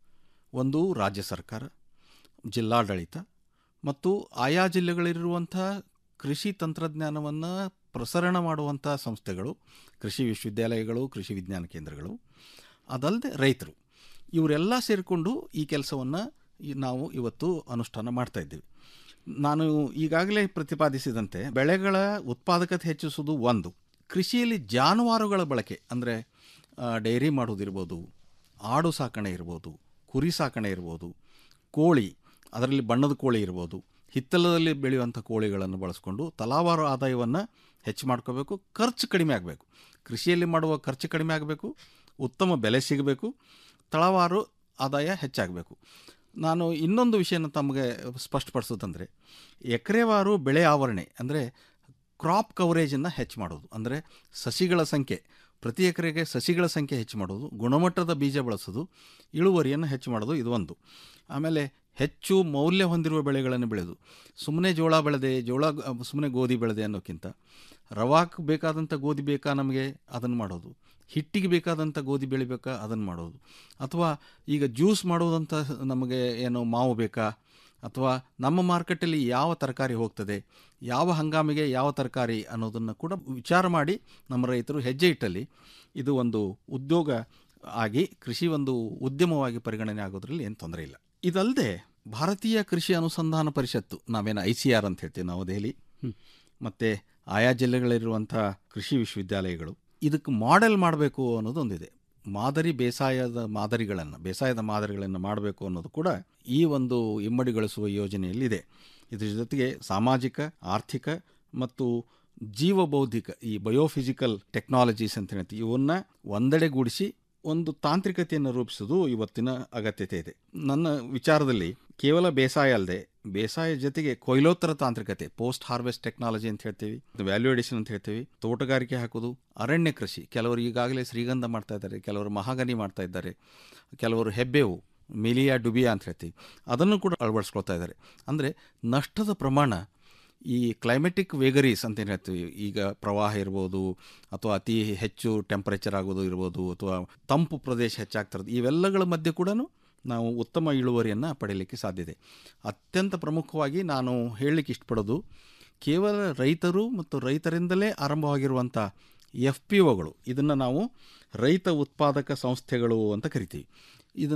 ಒಂದು ರಾಜ್ಯ ಸರ್ಕಾರ ಜಿಲ್ಲಾಡಳಿತ ಮತ್ತು ಆಯಾ ಜಿಲ್ಲೆಗಳಿರುವಂಥ ಕೃಷಿ ತಂತ್ರಜ್ಞಾನವನ್ನು ಪ್ರಸರಣ ಮಾಡುವಂಥ ಸಂಸ್ಥೆಗಳು ಕೃಷಿ ವಿಶ್ವವಿದ್ಯಾಲಯಗಳು ಕೃಷಿ ವಿಜ್ಞಾನ ಕೇಂದ್ರಗಳು ಅದಲ್ಲದೆ ರೈತರು ಇವರೆಲ್ಲ ಸೇರಿಕೊಂಡು ಈ ಕೆಲಸವನ್ನು ನಾವು ಇವತ್ತು ಅನುಷ್ಠಾನ ಮಾಡ್ತಾ ಇದ್ದೀವಿ ನಾನು ಈಗಾಗಲೇ ಪ್ರತಿಪಾದಿಸಿದಂತೆ ಬೆಳೆಗಳ ಉತ್ಪಾದಕತೆ ಹೆಚ್ಚಿಸುವುದು ಒಂದು ಕೃಷಿಯಲ್ಲಿ ಜಾನುವಾರುಗಳ ಬಳಕೆ ಅಂದರೆ ಡೈರಿ ಮಾಡೋದಿರ್ಬೋದು ಆಡು ಸಾಕಣೆ ಇರ್ಬೋದು ಕುರಿ ಸಾಕಣೆ ಇರ್ಬೋದು ಕೋಳಿ ಅದರಲ್ಲಿ ಬಣ್ಣದ ಕೋಳಿ ಇರ್ಬೋದು ಹಿತ್ತಲದಲ್ಲಿ ಬೆಳೆಯುವಂಥ ಕೋಳಿಗಳನ್ನು ಬಳಸ್ಕೊಂಡು ತಲಾವಾರು ಆದಾಯವನ್ನು ಹೆಚ್ಚು ಮಾಡ್ಕೋಬೇಕು ಖರ್ಚು ಕಡಿಮೆ ಆಗಬೇಕು ಕೃಷಿಯಲ್ಲಿ ಮಾಡುವ ಖರ್ಚು ಕಡಿಮೆ ಆಗಬೇಕು ಉತ್ತಮ ಬೆಲೆ ಸಿಗಬೇಕು ತಳವಾರು ಆದಾಯ ಹೆಚ್ಚಾಗಬೇಕು ನಾನು ಇನ್ನೊಂದು ವಿಷಯನ ತಮಗೆ ಸ್ಪಷ್ಟಪಡಿಸೋದಂದರೆ ಎಕರೆವಾರು ಬೆಳೆ ಆವರಣೆ ಅಂದರೆ ಕ್ರಾಪ್ ಕವರೇಜನ್ನು ಹೆಚ್ಚು ಮಾಡೋದು ಅಂದರೆ ಸಸಿಗಳ ಸಂಖ್ಯೆ ಪ್ರತಿ ಎಕರೆಗೆ ಸಸಿಗಳ ಸಂಖ್ಯೆ ಹೆಚ್ಚು ಮಾಡೋದು ಗುಣಮಟ್ಟದ ಬೀಜ ಬಳಸೋದು ಇಳುವರಿಯನ್ನು ಹೆಚ್ಚು ಮಾಡೋದು ಇದು ಒಂದು ಆಮೇಲೆ ಹೆಚ್ಚು ಮೌಲ್ಯ ಹೊಂದಿರುವ ಬೆಳೆಗಳನ್ನು ಬೆಳೆದು ಸುಮ್ಮನೆ ಜೋಳ ಬೆಳೆದೆ ಜೋಳ ಸುಮ್ಮನೆ ಗೋಧಿ ಬೆಳೆದೆ ಅನ್ನೋಕ್ಕಿಂತ ರವಾಕ್ ಬೇಕಾದಂಥ ಗೋಧಿ ಬೇಕಾ ನಮಗೆ ಅದನ್ನು ಮಾಡೋದು ಹಿಟ್ಟಿಗೆ ಬೇಕಾದಂಥ ಗೋಧಿ ಬೆಳಿಬೇಕಾ ಅದನ್ನು ಮಾಡೋದು ಅಥವಾ ಈಗ ಜ್ಯೂಸ್ ಮಾಡೋದಂಥ ನಮಗೆ ಏನು ಮಾವು ಬೇಕಾ ಅಥವಾ ನಮ್ಮ ಮಾರ್ಕೆಟಲ್ಲಿ ಯಾವ ತರಕಾರಿ ಹೋಗ್ತದೆ ಯಾವ ಹಂಗಾಮಿಗೆ ಯಾವ ತರಕಾರಿ ಅನ್ನೋದನ್ನು ಕೂಡ ವಿಚಾರ ಮಾಡಿ ನಮ್ಮ ರೈತರು ಹೆಜ್ಜೆ ಇಟ್ಟಲ್ಲಿ ಇದು ಒಂದು ಉದ್ಯೋಗ ಆಗಿ ಕೃಷಿ ಒಂದು ಉದ್ಯಮವಾಗಿ ಪರಿಗಣನೆ ಆಗೋದ್ರಲ್ಲಿ ಏನು ತೊಂದರೆ ಇಲ್ಲ ಇದಲ್ಲದೆ ಭಾರತೀಯ ಕೃಷಿ ಅನುಸಂಧಾನ ಪರಿಷತ್ತು ನಾವೇನು ಐ ಸಿ ಆರ್ ಅಂತ ಹೇಳ್ತೀವಿ ನಾವು ದೆಹಲಿ ಮತ್ತು ಆಯಾ ಜಿಲ್ಲೆಗಳಿರುವಂಥ ಕೃಷಿ ವಿಶ್ವವಿದ್ಯಾಲಯಗಳು ಇದಕ್ಕೆ ಮಾಡೆಲ್ ಮಾಡಬೇಕು ಅನ್ನೋದೊಂದಿದೆ ಮಾದರಿ ಬೇಸಾಯದ ಮಾದರಿಗಳನ್ನು ಬೇಸಾಯದ ಮಾದರಿಗಳನ್ನು ಮಾಡಬೇಕು ಅನ್ನೋದು ಕೂಡ ಈ ಒಂದು ಇಮ್ಮಡಿಗೊಳಿಸುವ ಯೋಜನೆಯಲ್ಲಿದೆ ಇದ್ರ ಜೊತೆಗೆ ಸಾಮಾಜಿಕ ಆರ್ಥಿಕ ಮತ್ತು ಜೀವಬೌದ್ಧಿಕ ಈ ಬಯೋಫಿಸಿಕಲ್ ಟೆಕ್ನಾಲಜೀಸ್ ಅಂತ ಹೇಳ್ತೀವಿ ಇವನ್ನ ಒಂದೆಡೆಗೂಡಿಸಿ ಒಂದು ತಾಂತ್ರಿಕತೆಯನ್ನು ರೂಪಿಸೋದು ಇವತ್ತಿನ ಅಗತ್ಯತೆ ಇದೆ ನನ್ನ ವಿಚಾರದಲ್ಲಿ ಕೇವಲ ಬೇಸಾಯ ಅಲ್ಲದೆ ಬೇಸಾಯ ಜೊತೆಗೆ ಕೊಯ್ಲೋತ್ತರ ತಾಂತ್ರಿಕತೆ ಪೋಸ್ಟ್ ಹಾರ್ವೆಸ್ಟ್ ಟೆಕ್ನಾಲಜಿ ಅಂತ ಹೇಳ್ತೀವಿ ವ್ಯಾಲ್ಯೂ ಎಡಿಷನ್ ಅಂತ ಹೇಳ್ತೀವಿ ತೋಟಗಾರಿಕೆ ಹಾಕೋದು ಅರಣ್ಯ ಕೃಷಿ ಕೆಲವರು ಈಗಾಗಲೇ ಶ್ರೀಗಂಧ ಮಾಡ್ತಾ ಇದ್ದಾರೆ ಕೆಲವರು ಮಹಾಗನಿ ಮಾಡ್ತಾ ಇದ್ದಾರೆ ಕೆಲವರು ಹೆಬ್ಬೇವು ಮಿಲಿಯಾ ಡುಬಿಯಾ ಅಂತ ಹೇಳ್ತೀವಿ ಅದನ್ನು ಕೂಡ ಅಳವಡಿಸ್ಕೊಳ್ತಾ ಇದ್ದಾರೆ ಅಂದರೆ ನಷ್ಟದ ಪ್ರಮಾಣ ಈ ಕ್ಲೈಮೆಟಿಕ್ ವೇಗರೀಸ್ ಅಂತ ಏನು ಹೇಳ್ತೀವಿ ಈಗ ಪ್ರವಾಹ ಇರ್ಬೋದು ಅಥವಾ ಅತಿ ಹೆಚ್ಚು ಟೆಂಪರೇಚರ್ ಆಗೋದು ಇರ್ಬೋದು ಅಥವಾ ತಂಪು ಪ್ರದೇಶ ಹೆಚ್ಚಾಗ್ತಿರೋದು ಇವೆಲ್ಲಗಳ ಮಧ್ಯೆ ಕೂಡ ನಾವು ಉತ್ತಮ ಇಳುವರಿಯನ್ನು ಪಡೆಯಲಿಕ್ಕೆ ಸಾಧ್ಯತೆ ಅತ್ಯಂತ ಪ್ರಮುಖವಾಗಿ ನಾನು ಹೇಳಲಿಕ್ಕೆ ಇಷ್ಟಪಡೋದು ಕೇವಲ ರೈತರು ಮತ್ತು ರೈತರಿಂದಲೇ ಆರಂಭವಾಗಿರುವಂಥ ಎಫ್ ಪಿ ಒಗಳು ಇದನ್ನು ನಾವು ರೈತ ಉತ್ಪಾದಕ ಸಂಸ್ಥೆಗಳು ಅಂತ ಕರಿತೀವಿ ಇದನ್ನು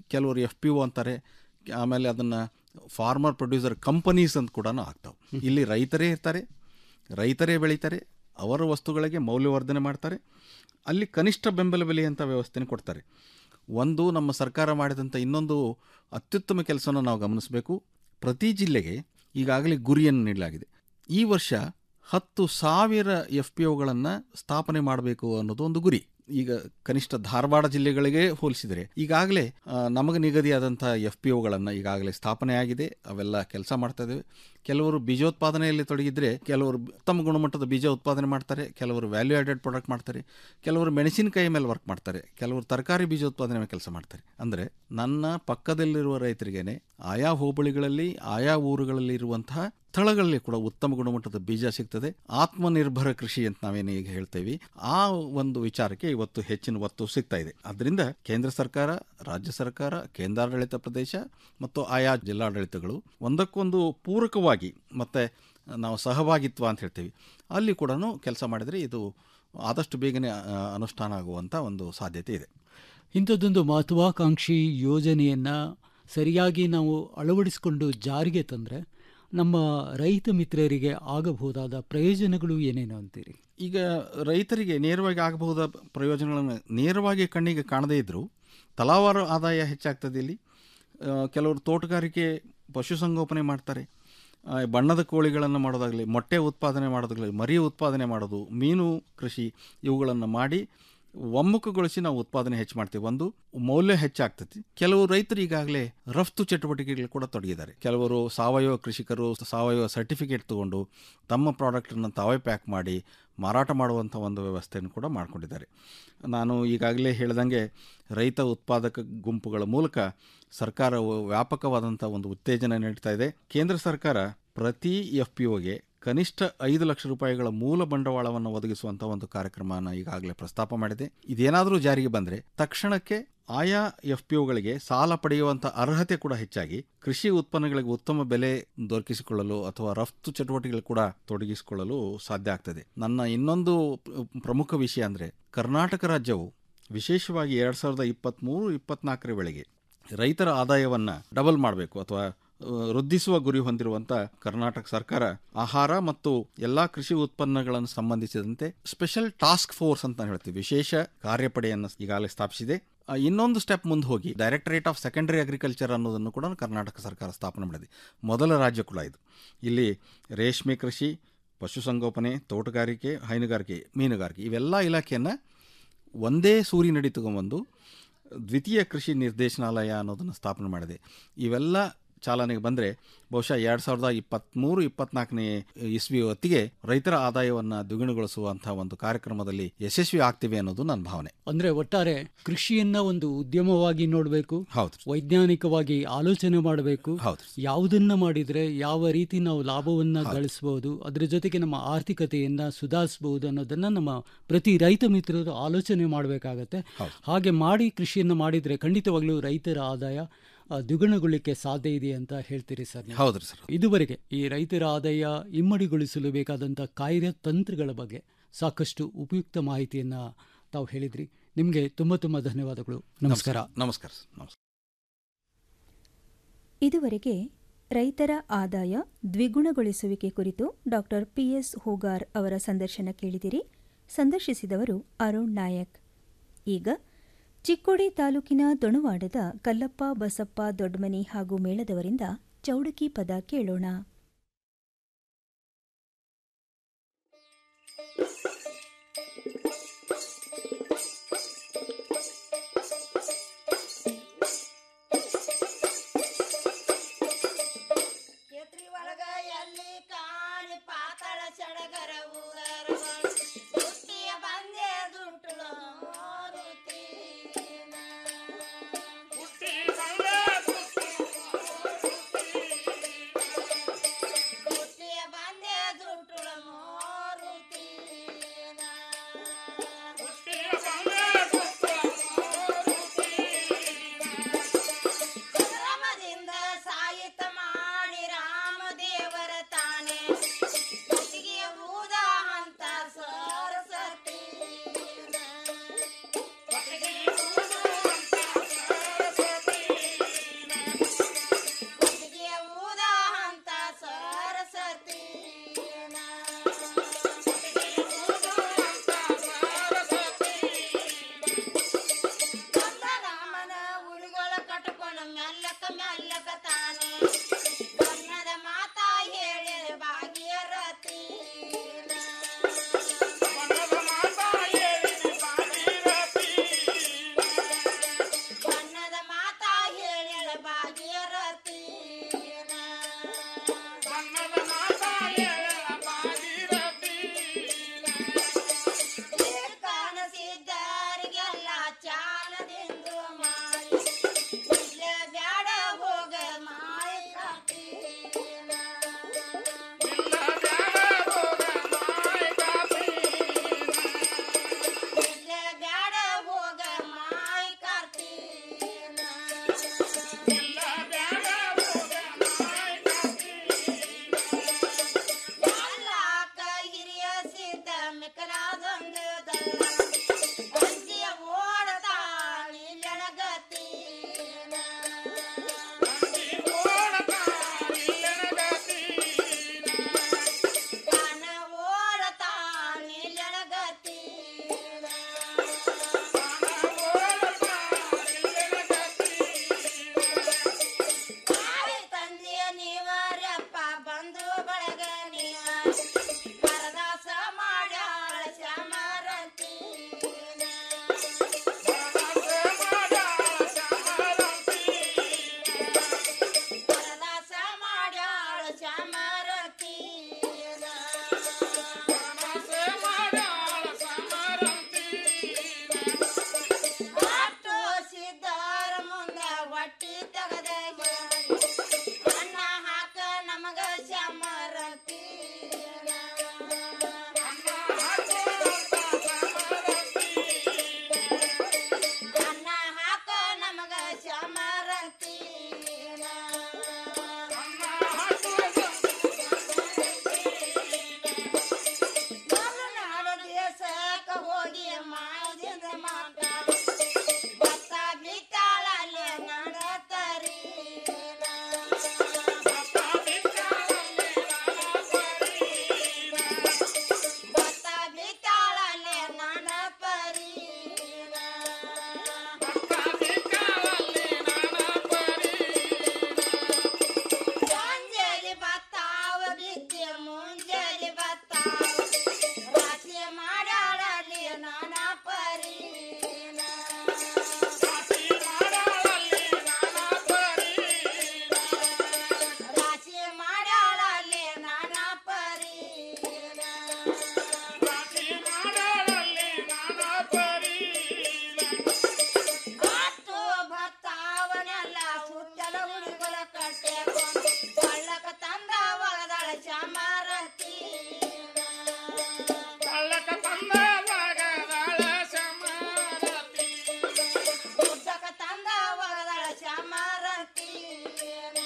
ಕೆಲವರು ಎಫ್ ಪಿ ಒ ಅಂತಾರೆ ಆಮೇಲೆ ಅದನ್ನು ಫಾರ್ಮರ್ ಪ್ರೊಡ್ಯೂಸರ್ ಕಂಪನೀಸ್ ಅಂತ ಕೂಡ ಆಗ್ತಾವೆ ಇಲ್ಲಿ ರೈತರೇ ಇರ್ತಾರೆ ರೈತರೇ ಬೆಳೀತಾರೆ ಅವರ ವಸ್ತುಗಳಿಗೆ ಮೌಲ್ಯವರ್ಧನೆ ಮಾಡ್ತಾರೆ ಅಲ್ಲಿ ಕನಿಷ್ಠ ಬೆಂಬಲ ಬೆಲೆ ಅಂತ ವ್ಯವಸ್ಥೆನ ಕೊಡ್ತಾರೆ ಒಂದು ನಮ್ಮ ಸರ್ಕಾರ ಮಾಡಿದಂಥ ಇನ್ನೊಂದು ಅತ್ಯುತ್ತಮ ಕೆಲಸವನ್ನು ನಾವು ಗಮನಿಸಬೇಕು ಪ್ರತಿ ಜಿಲ್ಲೆಗೆ ಈಗಾಗಲೇ ಗುರಿಯನ್ನು ನೀಡಲಾಗಿದೆ ಈ ವರ್ಷ ಹತ್ತು ಸಾವಿರ ಎಫ್ ಪಿ ಒಗಳನ್ನು ಸ್ಥಾಪನೆ ಮಾಡಬೇಕು ಅನ್ನೋದು ಒಂದು ಗುರಿ ಈಗ ಕನಿಷ್ಠ ಧಾರವಾಡ ಜಿಲ್ಲೆಗಳಿಗೆ ಹೋಲಿಸಿದರೆ ಈಗಾಗಲೇ ಆ, ನಮಗೆ ನಿಗದಿಯಾದಂಥ ಎಫ್ ಪಿ ಒಗಳನ್ನು ಈಗಾಗಲೇ ಸ್ಥಾಪನೆ ಆಗಿದೆ ಅವೆಲ್ಲ ಕೆಲಸ ಮಾಡ್ತಾ ಇದ್ದೇವೆ ಕೆಲವರು ಬೀಜೋತ್ಪಾದನೆಯಲ್ಲಿ ತೊಡಗಿದ್ರೆ ಕೆಲವರು ಉತ್ತಮ ಗುಣಮಟ್ಟದ ಬೀಜ ಉತ್ಪಾದನೆ ಮಾಡ್ತಾರೆ ಕೆಲವರು ವ್ಯಾಲ್ಯೂ ಆಡೆಡ್ ಪ್ರಾಡಕ್ಟ್ ಮಾಡ್ತಾರೆ ಕೆಲವರು ಮೆಣಸಿನಕಾಯಿ ಮೇಲೆ ವರ್ಕ್ ಮಾಡ್ತಾರೆ ಕೆಲವರು ತರಕಾರಿ ಬೀಜೋತ್ಪಾದನೆ ಮೇಲೆ ಕೆಲಸ ಮಾಡ್ತಾರೆ ಅಂದರೆ ನನ್ನ ಪಕ್ಕದಲ್ಲಿರುವ ರೈತರಿಗೇನೆ ಆಯಾ ಹೋಬಳಿಗಳಲ್ಲಿ ಆಯಾ ಊರುಗಳಲ್ಲಿ ಇರುವಂತಹ ಸ್ಥಳಗಳಲ್ಲಿ ಕೂಡ ಉತ್ತಮ ಗುಣಮಟ್ಟದ ಬೀಜ ಸಿಗ್ತದೆ ಆತ್ಮನಿರ್ಭರ ಕೃಷಿ ಅಂತ ನಾವೇನು ಈಗ ಹೇಳ್ತೇವೆ ಆ ಒಂದು ವಿಚಾರಕ್ಕೆ ಇವತ್ತು ಹೆಚ್ಚಿನ ಒತ್ತು ಸಿಗ್ತಾ ಇದೆ ಅದರಿಂದ ಕೇಂದ್ರ ಸರ್ಕಾರ ರಾಜ್ಯ ಸರ್ಕಾರ ಕೇಂದ್ರಾಡಳಿತ ಪ್ರದೇಶ ಮತ್ತು ಆಯಾ ಜಿಲ್ಲಾಡಳಿತಗಳು ಒಂದಕ್ಕೊಂದು ಪೂರಕವಾಗಿ ಮತ್ತೆ ನಾವು ಸಹಭಾಗಿತ್ವ ಅಂತ ಹೇಳ್ತೀವಿ ಅಲ್ಲಿ ಕೂಡ ಕೆಲಸ ಮಾಡಿದರೆ ಇದು ಆದಷ್ಟು ಬೇಗನೆ ಆ, ಅನುಷ್ಠಾನ ಆಗುವಂಥ ಒಂದು ಸಾಧ್ಯತೆ ಇದೆ ಇಂಥದ್ದೊಂದು ಮಹತ್ವಾಕಾಂಕ್ಷಿ ಯೋಜನೆಯನ್ನು ಸರಿಯಾಗಿ ನಾವು ಅಳವಡಿಸಿಕೊಂಡು ಜಾರಿಗೆ ತಂದರೆ ನಮ್ಮ ರೈತ ಮಿತ್ರರಿಗೆ ಆಗಬಹುದಾದ ಪ್ರಯೋಜನಗಳು ಏನೇನು ಅಂತೀರಿ ಈಗ ರೈತರಿಗೆ ನೇರವಾಗಿ ಆಗಬಹುದಾದ ಪ್ರಯೋಜನಗಳನ್ನು ನೇರವಾಗಿ ಕಣ್ಣಿಗೆ ಕಾಣದೇ ಇದ್ದರೂ ತಲಾವಾರು ಆದಾಯ ಹೆಚ್ಚಾಗ್ತದೆ ಇಲ್ಲಿ ಆ, ಕೆಲವರು ತೋಟಗಾರಿಕೆ ಪಶುಸಂಗೋಪನೆ ಮಾಡ್ತಾರೆ ಆ, ಬಣ್ಣದ ಕೋಳಿಗಳನ್ನು ಮಾಡೋದಾಗಲಿ ಮೊಟ್ಟೆ ಉತ್ಪಾದನೆ ಮಾಡೋದಾಗಲಿ ಮರಿ ಉತ್ಪಾದನೆ ಮಾಡೋದು ಮೀನು ಕೃಷಿ ಇವುಗಳನ್ನು ಮಾಡಿ ಒಮ್ಮುಖಗೊಳಿಸಿ ನಾವು ಉತ್ಪಾದನೆ ಹೆಚ್ಚು ಮಾಡ್ತೀವಿ ಒಂದು ಮೌಲ್ಯ ಹೆಚ್ಚಾಗ್ತತಿ ಕೆಲವು ರೈತರು ಈಗಾಗಲೇ ರಫ್ತು ಚಟುವಟಿಕೆಗಳು ಕೂಡ ತೊಡಗಿದ್ದಾರೆ ಕೆಲವರು ಸಾವಯವ ಕೃಷಿಕರು ಸಾವಯವ ಸರ್ಟಿಫಿಕೇಟ್ ತಗೊಂಡು ತಮ್ಮ ಪ್ರಾಡಕ್ಟನ್ನು ತಾವೇ ಪ್ಯಾಕ್ ಮಾಡಿ ಮಾರಾಟ ಮಾಡುವಂಥ ಒಂದು ವ್ಯವಸ್ಥೆಯನ್ನು ಕೂಡ ಮಾಡಿಕೊಂಡಿದ್ದಾರೆ ನಾನು ಈಗಾಗಲೇ ಹೇಳ್ದಂಗೆ ರೈತ ಉತ್ಪಾದಕ ಗುಂಪುಗಳ ಮೂಲಕ ಸರ್ಕಾರವು ವ್ಯಾಪಕವಾದಂಥ ಒಂದು ಉತ್ತೇಜನ ನೀಡ್ತಾ ಇದೆ ಕೇಂದ್ರ ಸರ್ಕಾರ ಪ್ರತಿ ಎಫ್ ಪಿ ಒಗೆ ಕನಿಷ್ಠ ಐದು ಲಕ್ಷ ರೂಪಾಯಿಗಳ ಮೂಲ ಬಂಡವಾಳವನ್ನು ಒದಗಿಸುವಂಥ ಒಂದು ಕಾರ್ಯಕ್ರಮನ ಈಗಾಗಲೇ ಪ್ರಸ್ತಾಪ ಮಾಡಿದೆ ಇದೇನಾದರೂ ಜಾರಿಗೆ ಬಂದರೆ ತಕ್ಷಣಕ್ಕೆ ಆಯಾ ಎಫ್ ಪಿ ಒಗಳಿಗೆ ಸಾಲ ಪಡೆಯುವಂಥ ಅರ್ಹತೆ ಕೂಡ ಹೆಚ್ಚಾಗಿ ಕೃಷಿ ಉತ್ಪನ್ನಗಳಿಗೆ ಉತ್ತಮ ಬೆಲೆ ದೊರಕಿಸಿಕೊಳ್ಳಲು ಅಥವಾ ರಫ್ತು ಚಟುವಟಿಕೆಗಳು ಕೂಡ ತೊಡಗಿಸಿಕೊಳ್ಳಲು ಸಾಧ್ಯ ಆಗ್ತದೆ ನನ್ನ ಇನ್ನೊಂದು ಪ್ರ- ಪ್ರಮುಖ ವಿಷಯ ಅಂದರೆ ಕರ್ನಾಟಕ ರಾಜ್ಯವು ವಿಶೇಷವಾಗಿ ಎರಡು ಸಾವಿರದ ಇಪ್ಪತ್ತ್ಮೂರು ಇಪ್ಪತ್ನಾಲ್ಕರ ವೇಳೆಗೆ ರೈತರ ಆದಾಯವನ್ನು ಡಬಲ್ ಮಾಡಬೇಕು ಅಥವಾ ಆ, ವೃದ್ಧಿಸುವ ಗುರಿ ಹೊಂದಿರುವಂಥ ಕರ್ನಾಟಕ ಸರ್ಕಾರ ಆಹಾರ ಮತ್ತು ಎಲ್ಲ ಕೃಷಿ ಉತ್ಪನ್ನಗಳನ್ನು ಸಂಬಂಧಿಸಿದಂತೆ ಸ್ಪೆಷಲ್ ಟಾಸ್ಕ್ ಫೋರ್ಸ್ ಅಂತ ನಾನು ಹೇಳ್ತೀವಿ ವಿಶೇಷ ಕಾರ್ಯಪಡೆಯನ್ನು ಈಗಾಗಲೇ ಸ್ಥಾಪಿಸಿದೆ ಆ, ಇನ್ನೊಂದು ಸ್ಟೆಪ್ ಮುಂದೆ ಹೋಗಿ ಡೈರೆಕ್ಟರೇಟ್ ಆಫ್ ಸೆಕೆಂಡರಿ ಅಗ್ರಿಕಲ್ಚರ್ ಅನ್ನೋದನ್ನು ಕೂಡ ಕರ್ನಾಟಕ ಸರ್ಕಾರ ಸ್ಥಾಪನೆ ಮಾಡಿದೆ ಮೊದಲ ರಾಜ್ಯ ಕೂಡ ಇದು ಇಲ್ಲಿ ರೇಷ್ಮೆ ಕೃಷಿ ಪಶುಸಂಗೋಪನೆ ತೋಟಗಾರಿಕೆ ಹೈನುಗಾರಿಕೆ ಮೀನುಗಾರಿಕೆ ಇವೆಲ್ಲ ಇಲಾಖೆಯನ್ನು ಒಂದೇ ಸೂರಿನಡಿ ತಗೊಂಬಂದು ದ್ವಿತೀಯ ಕೃಷಿ ನಿರ್ದೇಶನಾಲಯ ಅನ್ನೋದನ್ನು ಸ್ಥಾಪನೆ ಮಾಡಿದೆ ಇವೆಲ್ಲ ಚಾಲನೆಗೆ ಬಂದರೆ ಬಹುಶಃ ಎರಡು ಸಾವಿರದ ಇಪ್ಪತ್ತ್ಮೂರು ಇಪ್ಪತ್ನಾಲ್ಕನೇ ಇಸ್ವಿ ಹೊತ್ತಿಗೆ ರೈತರ ಆದಾಯವನ್ನು ದ್ವಿಗುಣಗೊಳಿಸುವಂಥ ಒಂದು ಕಾರ್ಯಕ್ರಮದಲ್ಲಿ ಯಶಸ್ವಿ ಆಗ್ತಿವೆ ಅನ್ನೋದು ನನ್ನ ಭಾವನೆ ಅಂದ್ರೆ ಒಟ್ಟಾರೆ ಕೃಷಿಯನ್ನ ಒಂದು ಉದ್ಯಮವಾಗಿ ನೋಡಬೇಕು ಹೌದು ವೈಜ್ಞಾನಿಕವಾಗಿ ಆಲೋಚನೆ ಮಾಡಬೇಕು ಹೌದು ಯಾವುದನ್ನ ಮಾಡಿದ್ರೆ ಯಾವ ರೀತಿ ನಾವು ಲಾಭವನ್ನ ಗಳಿಸಬಹುದು ಅದರ ಜೊತೆಗೆ ನಮ್ಮ ಆರ್ಥಿಕತೆಯನ್ನ ಸುಧಾರಿಸಬಹುದು ಅನ್ನೋದನ್ನ ನಮ್ಮ ಪ್ರತಿ ರೈತ ಮಿತ್ರರು ಆಲೋಚನೆ ಮಾಡಬೇಕಾಗತ್ತೆ ಹಾಗೆ ಮಾಡಿ ಕೃಷಿಯನ್ನ ಮಾಡಿದ್ರೆ ಖಂಡಿತವಾಗ್ಲೂ ರೈತರ ಆದಾಯ ಆ, ದ್ವಿಗುಣಗೊಳ್ಳಿಕ್ಕೆ ಸಾಧ್ಯ ಇದೆ ಅಂತ ಹೇಳ್ತೀರಿ ಸರ್ ನೀವು? ಹೌದ್ರಿ ಸರ್ ಇದುವರೆಗೆ ಈ ರೈತರ ಆದಾಯ ಇಮ್ಮಡಿಗೊಳಿಸಲು ಬೇಕಾದಂಥ ಕಾರ್ಯತಂತ್ರಗಳ ಬಗ್ಗೆ ಸಾಕಷ್ಟು ಉಪಯುಕ್ತ ಮಾಹಿತಿಯನ್ನ ತಾವು ಹೇಳಿದ್ರಿ ನಿಮಗೆ ತುಂಬ ತುಂಬ ಧನ್ಯವಾದಗಳು ನಮಸ್ಕಾರ ನಮಸ್ಕಾರ ಸರ್ ನಮಸ್ಕಾರ ಇದುವರೆಗೆ ರೈತರ ಆದಾಯ ದ್ವಿಗುಣಗೊಳಿಸುವಿಕೆ ಕುರಿತು ಡಾಕ್ಟರ್ ಪಿಎಸ್ ಹೂಗಾರ್ ಅವರ ಸಂದರ್ಶನ ಕೇಳಿದಿರಿ ಸಂದರ್ಶಿಸಿದವರು ಅರುಣ್ ನಾಯಕ್ ಈಗ ಚಿಕ್ಕೋಡಿ ತಾಲೂಕಿನ ದೊಣವಾಡದ ಕಲ್ಲಪ್ಪ ಬಸಪ್ಪ ದೊಡ್ಡಮನಿ ಹಾಗೂ ಮೇಳದವರಿಂದ ಚೌಡಕಿ ಪದ ಕೇಳೋಣ ಹುಟ್ಟಿ ಬಂದ ಮಲ್ಲಕತಾನೆ ಬಣ್ಣದ ಮಾತಾ ಹೇಳಿ ಭಾಗ್ಯರತಿ ಬಣ್ಣದ ಮಾತಾ ಹೇಳಿ ಭಾಗ್ಯರತಿ ಕಾಣಸಿದ್ದರಿಗೆಲ್ಲ ಚಾಲದಿಂದ ಮಾಡಿ ಇಲ್ಲೇ ಬ್ಯಾಡ ಹೋಗ ಮಾಯ ಕಾಟೀನ. ಇಲ್ಲೇ ಬ್ಯಾಡ ಹೋಗ ಮಾಯ ಕಾರ್ತೀನ. ಎಲ್ಲಾಕ ಹಿರಿಯ ಸಿದ್ಧ ಮಿಕಲಾದೊಂದು ದಲ್ಲ. ಬಂದಿಯ ಓಡತಾಳಿ ಲಣಗತೀನ. ತಾನ ಓಡತಾಳಿ ಲಣಗತೀನ. ತಾಯಿ ತಂದೆಯ ನೀವರಪ್ಪ ಬಂಧು ಬಳಗ ನೀವ ಪರದಾಸ ಮಾಡ್ಯಾಳ ಶ್ಯಾಮರಂತೀನ. ಪರದಾಸ ಮಾಡ್ಯಾಳ ಶ್ಯಾಮರಂತೀನ. ಅಟ್ಟು ಸಿದ್ಧಾರ ಮುಂದ ಹೊಟ್ಟಿ ತೆಗದ ಅನ್ನ ಹಾಕ ನಮಗ ಶ್ಯಾಮರಂತೀನ. ಅನ್ನ ಹಾಕ ನಮಗ ಶ್ಯಾಮರಂತೀನ. ಮಲೆನಾಡು ದೇಶಕ್ಕ ಹೋಗಿ ಮಾಯದಿಂದ ಮಾತಾಡ ಭತ್ತ ಬಿತ್ತಾಳಲ್ಲಿ ನಡತರೀನ. ಭತ್ತ ಬಿತ್ತಾಳಲ್ಲಿ ನಡಪರೀನ. ಸಂಜೆಲಿ ಭತ್ತಾವ ಬಿತ್ತಿ ಮುಂಜಾನೆ ಭತ್ತಾವ ರಾಶಿ ಮಾಡ್ಯಾಳಲ್ಲಿ ನಾನಾ ಪರೀನ. ರಾಶಿ ಮಾಡ್ಯಾಳಲ್ಲಿ ನಾನಾ ಪರೀನ. ಹತ್ತು ಭತ್ತಾವನೆಲ್ಲ ಸುತ್ತಲ ಹುಡುಗಲ ಕಟ್ಟೆಕೊಂಡು ಕೊಳ್ಳಕ ತಂದ ಒಗದಳ ಚಾಮರತೀನ. ಗುಡ್ಡಕ ತಂದ ಒಗದಳ ಚಾಮರತೀನ.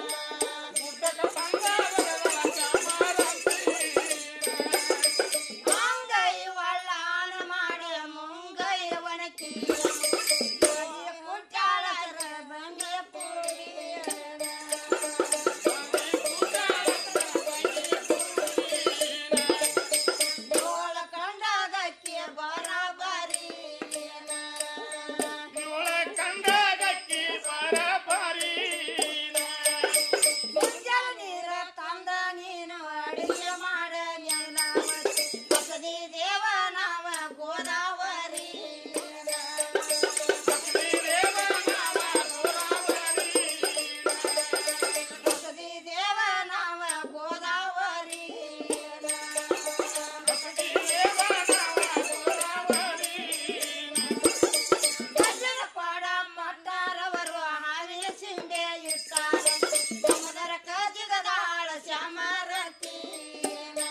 ಅಂಗೈ ಒಳ್ಳಾಣ ಮಾಡಿ ಮುಂಗೈ ಒಣಕಿ ಕುಟ್ಟಾಳ ಬಂಗೆ ಪೂರಿಯಣ. ಡೋಲ ಕಂಡಾಗಕ್ಕೆ ಬರಬರೀನ. ಮುಂಜಾನೆ ನೀರ ತಂದ ನೀನು ಅಡಿಗೆ ಮಾಡ ಬಸದಿ ದೇವ ನಾವ ಗೋದಾವರಿ ಬಸದಿ ದೇವ ನಾವ ಗೋದಾವರಿ ಗಜನ ಪಾಡ ಮಟ್ಟಾರವರು ಹಾವಿನ ಸಿಂಬೆ ಇಟ್ಟಾರೆ ಸಮುದರ ಕಜಿಗದಾಳ ಶ್ಯಾಮರತೀನ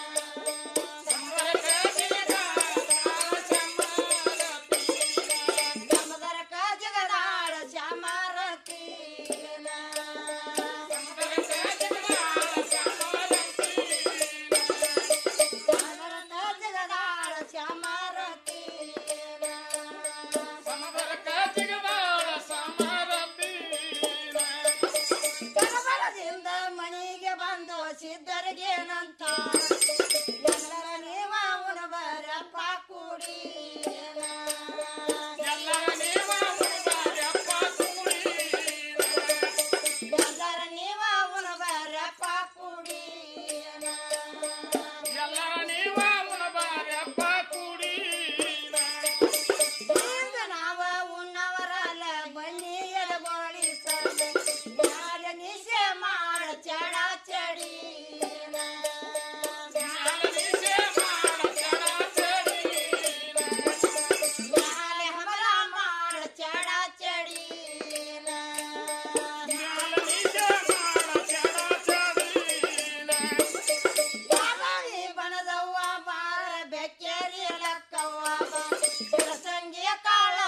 ಸಮುದರ ಕಜಿಗದಾಳ ಶ್ಯಾಮರತೀನ ಸಮುದರ ಕಜಿಗದಾಳ ಶ್ಯಾಮರತೀನ ಕನಬಲದಿಂದ ಮನೆಗೆ ಬಂದು ಸಿದ್ಧರಿಗೇನಂತ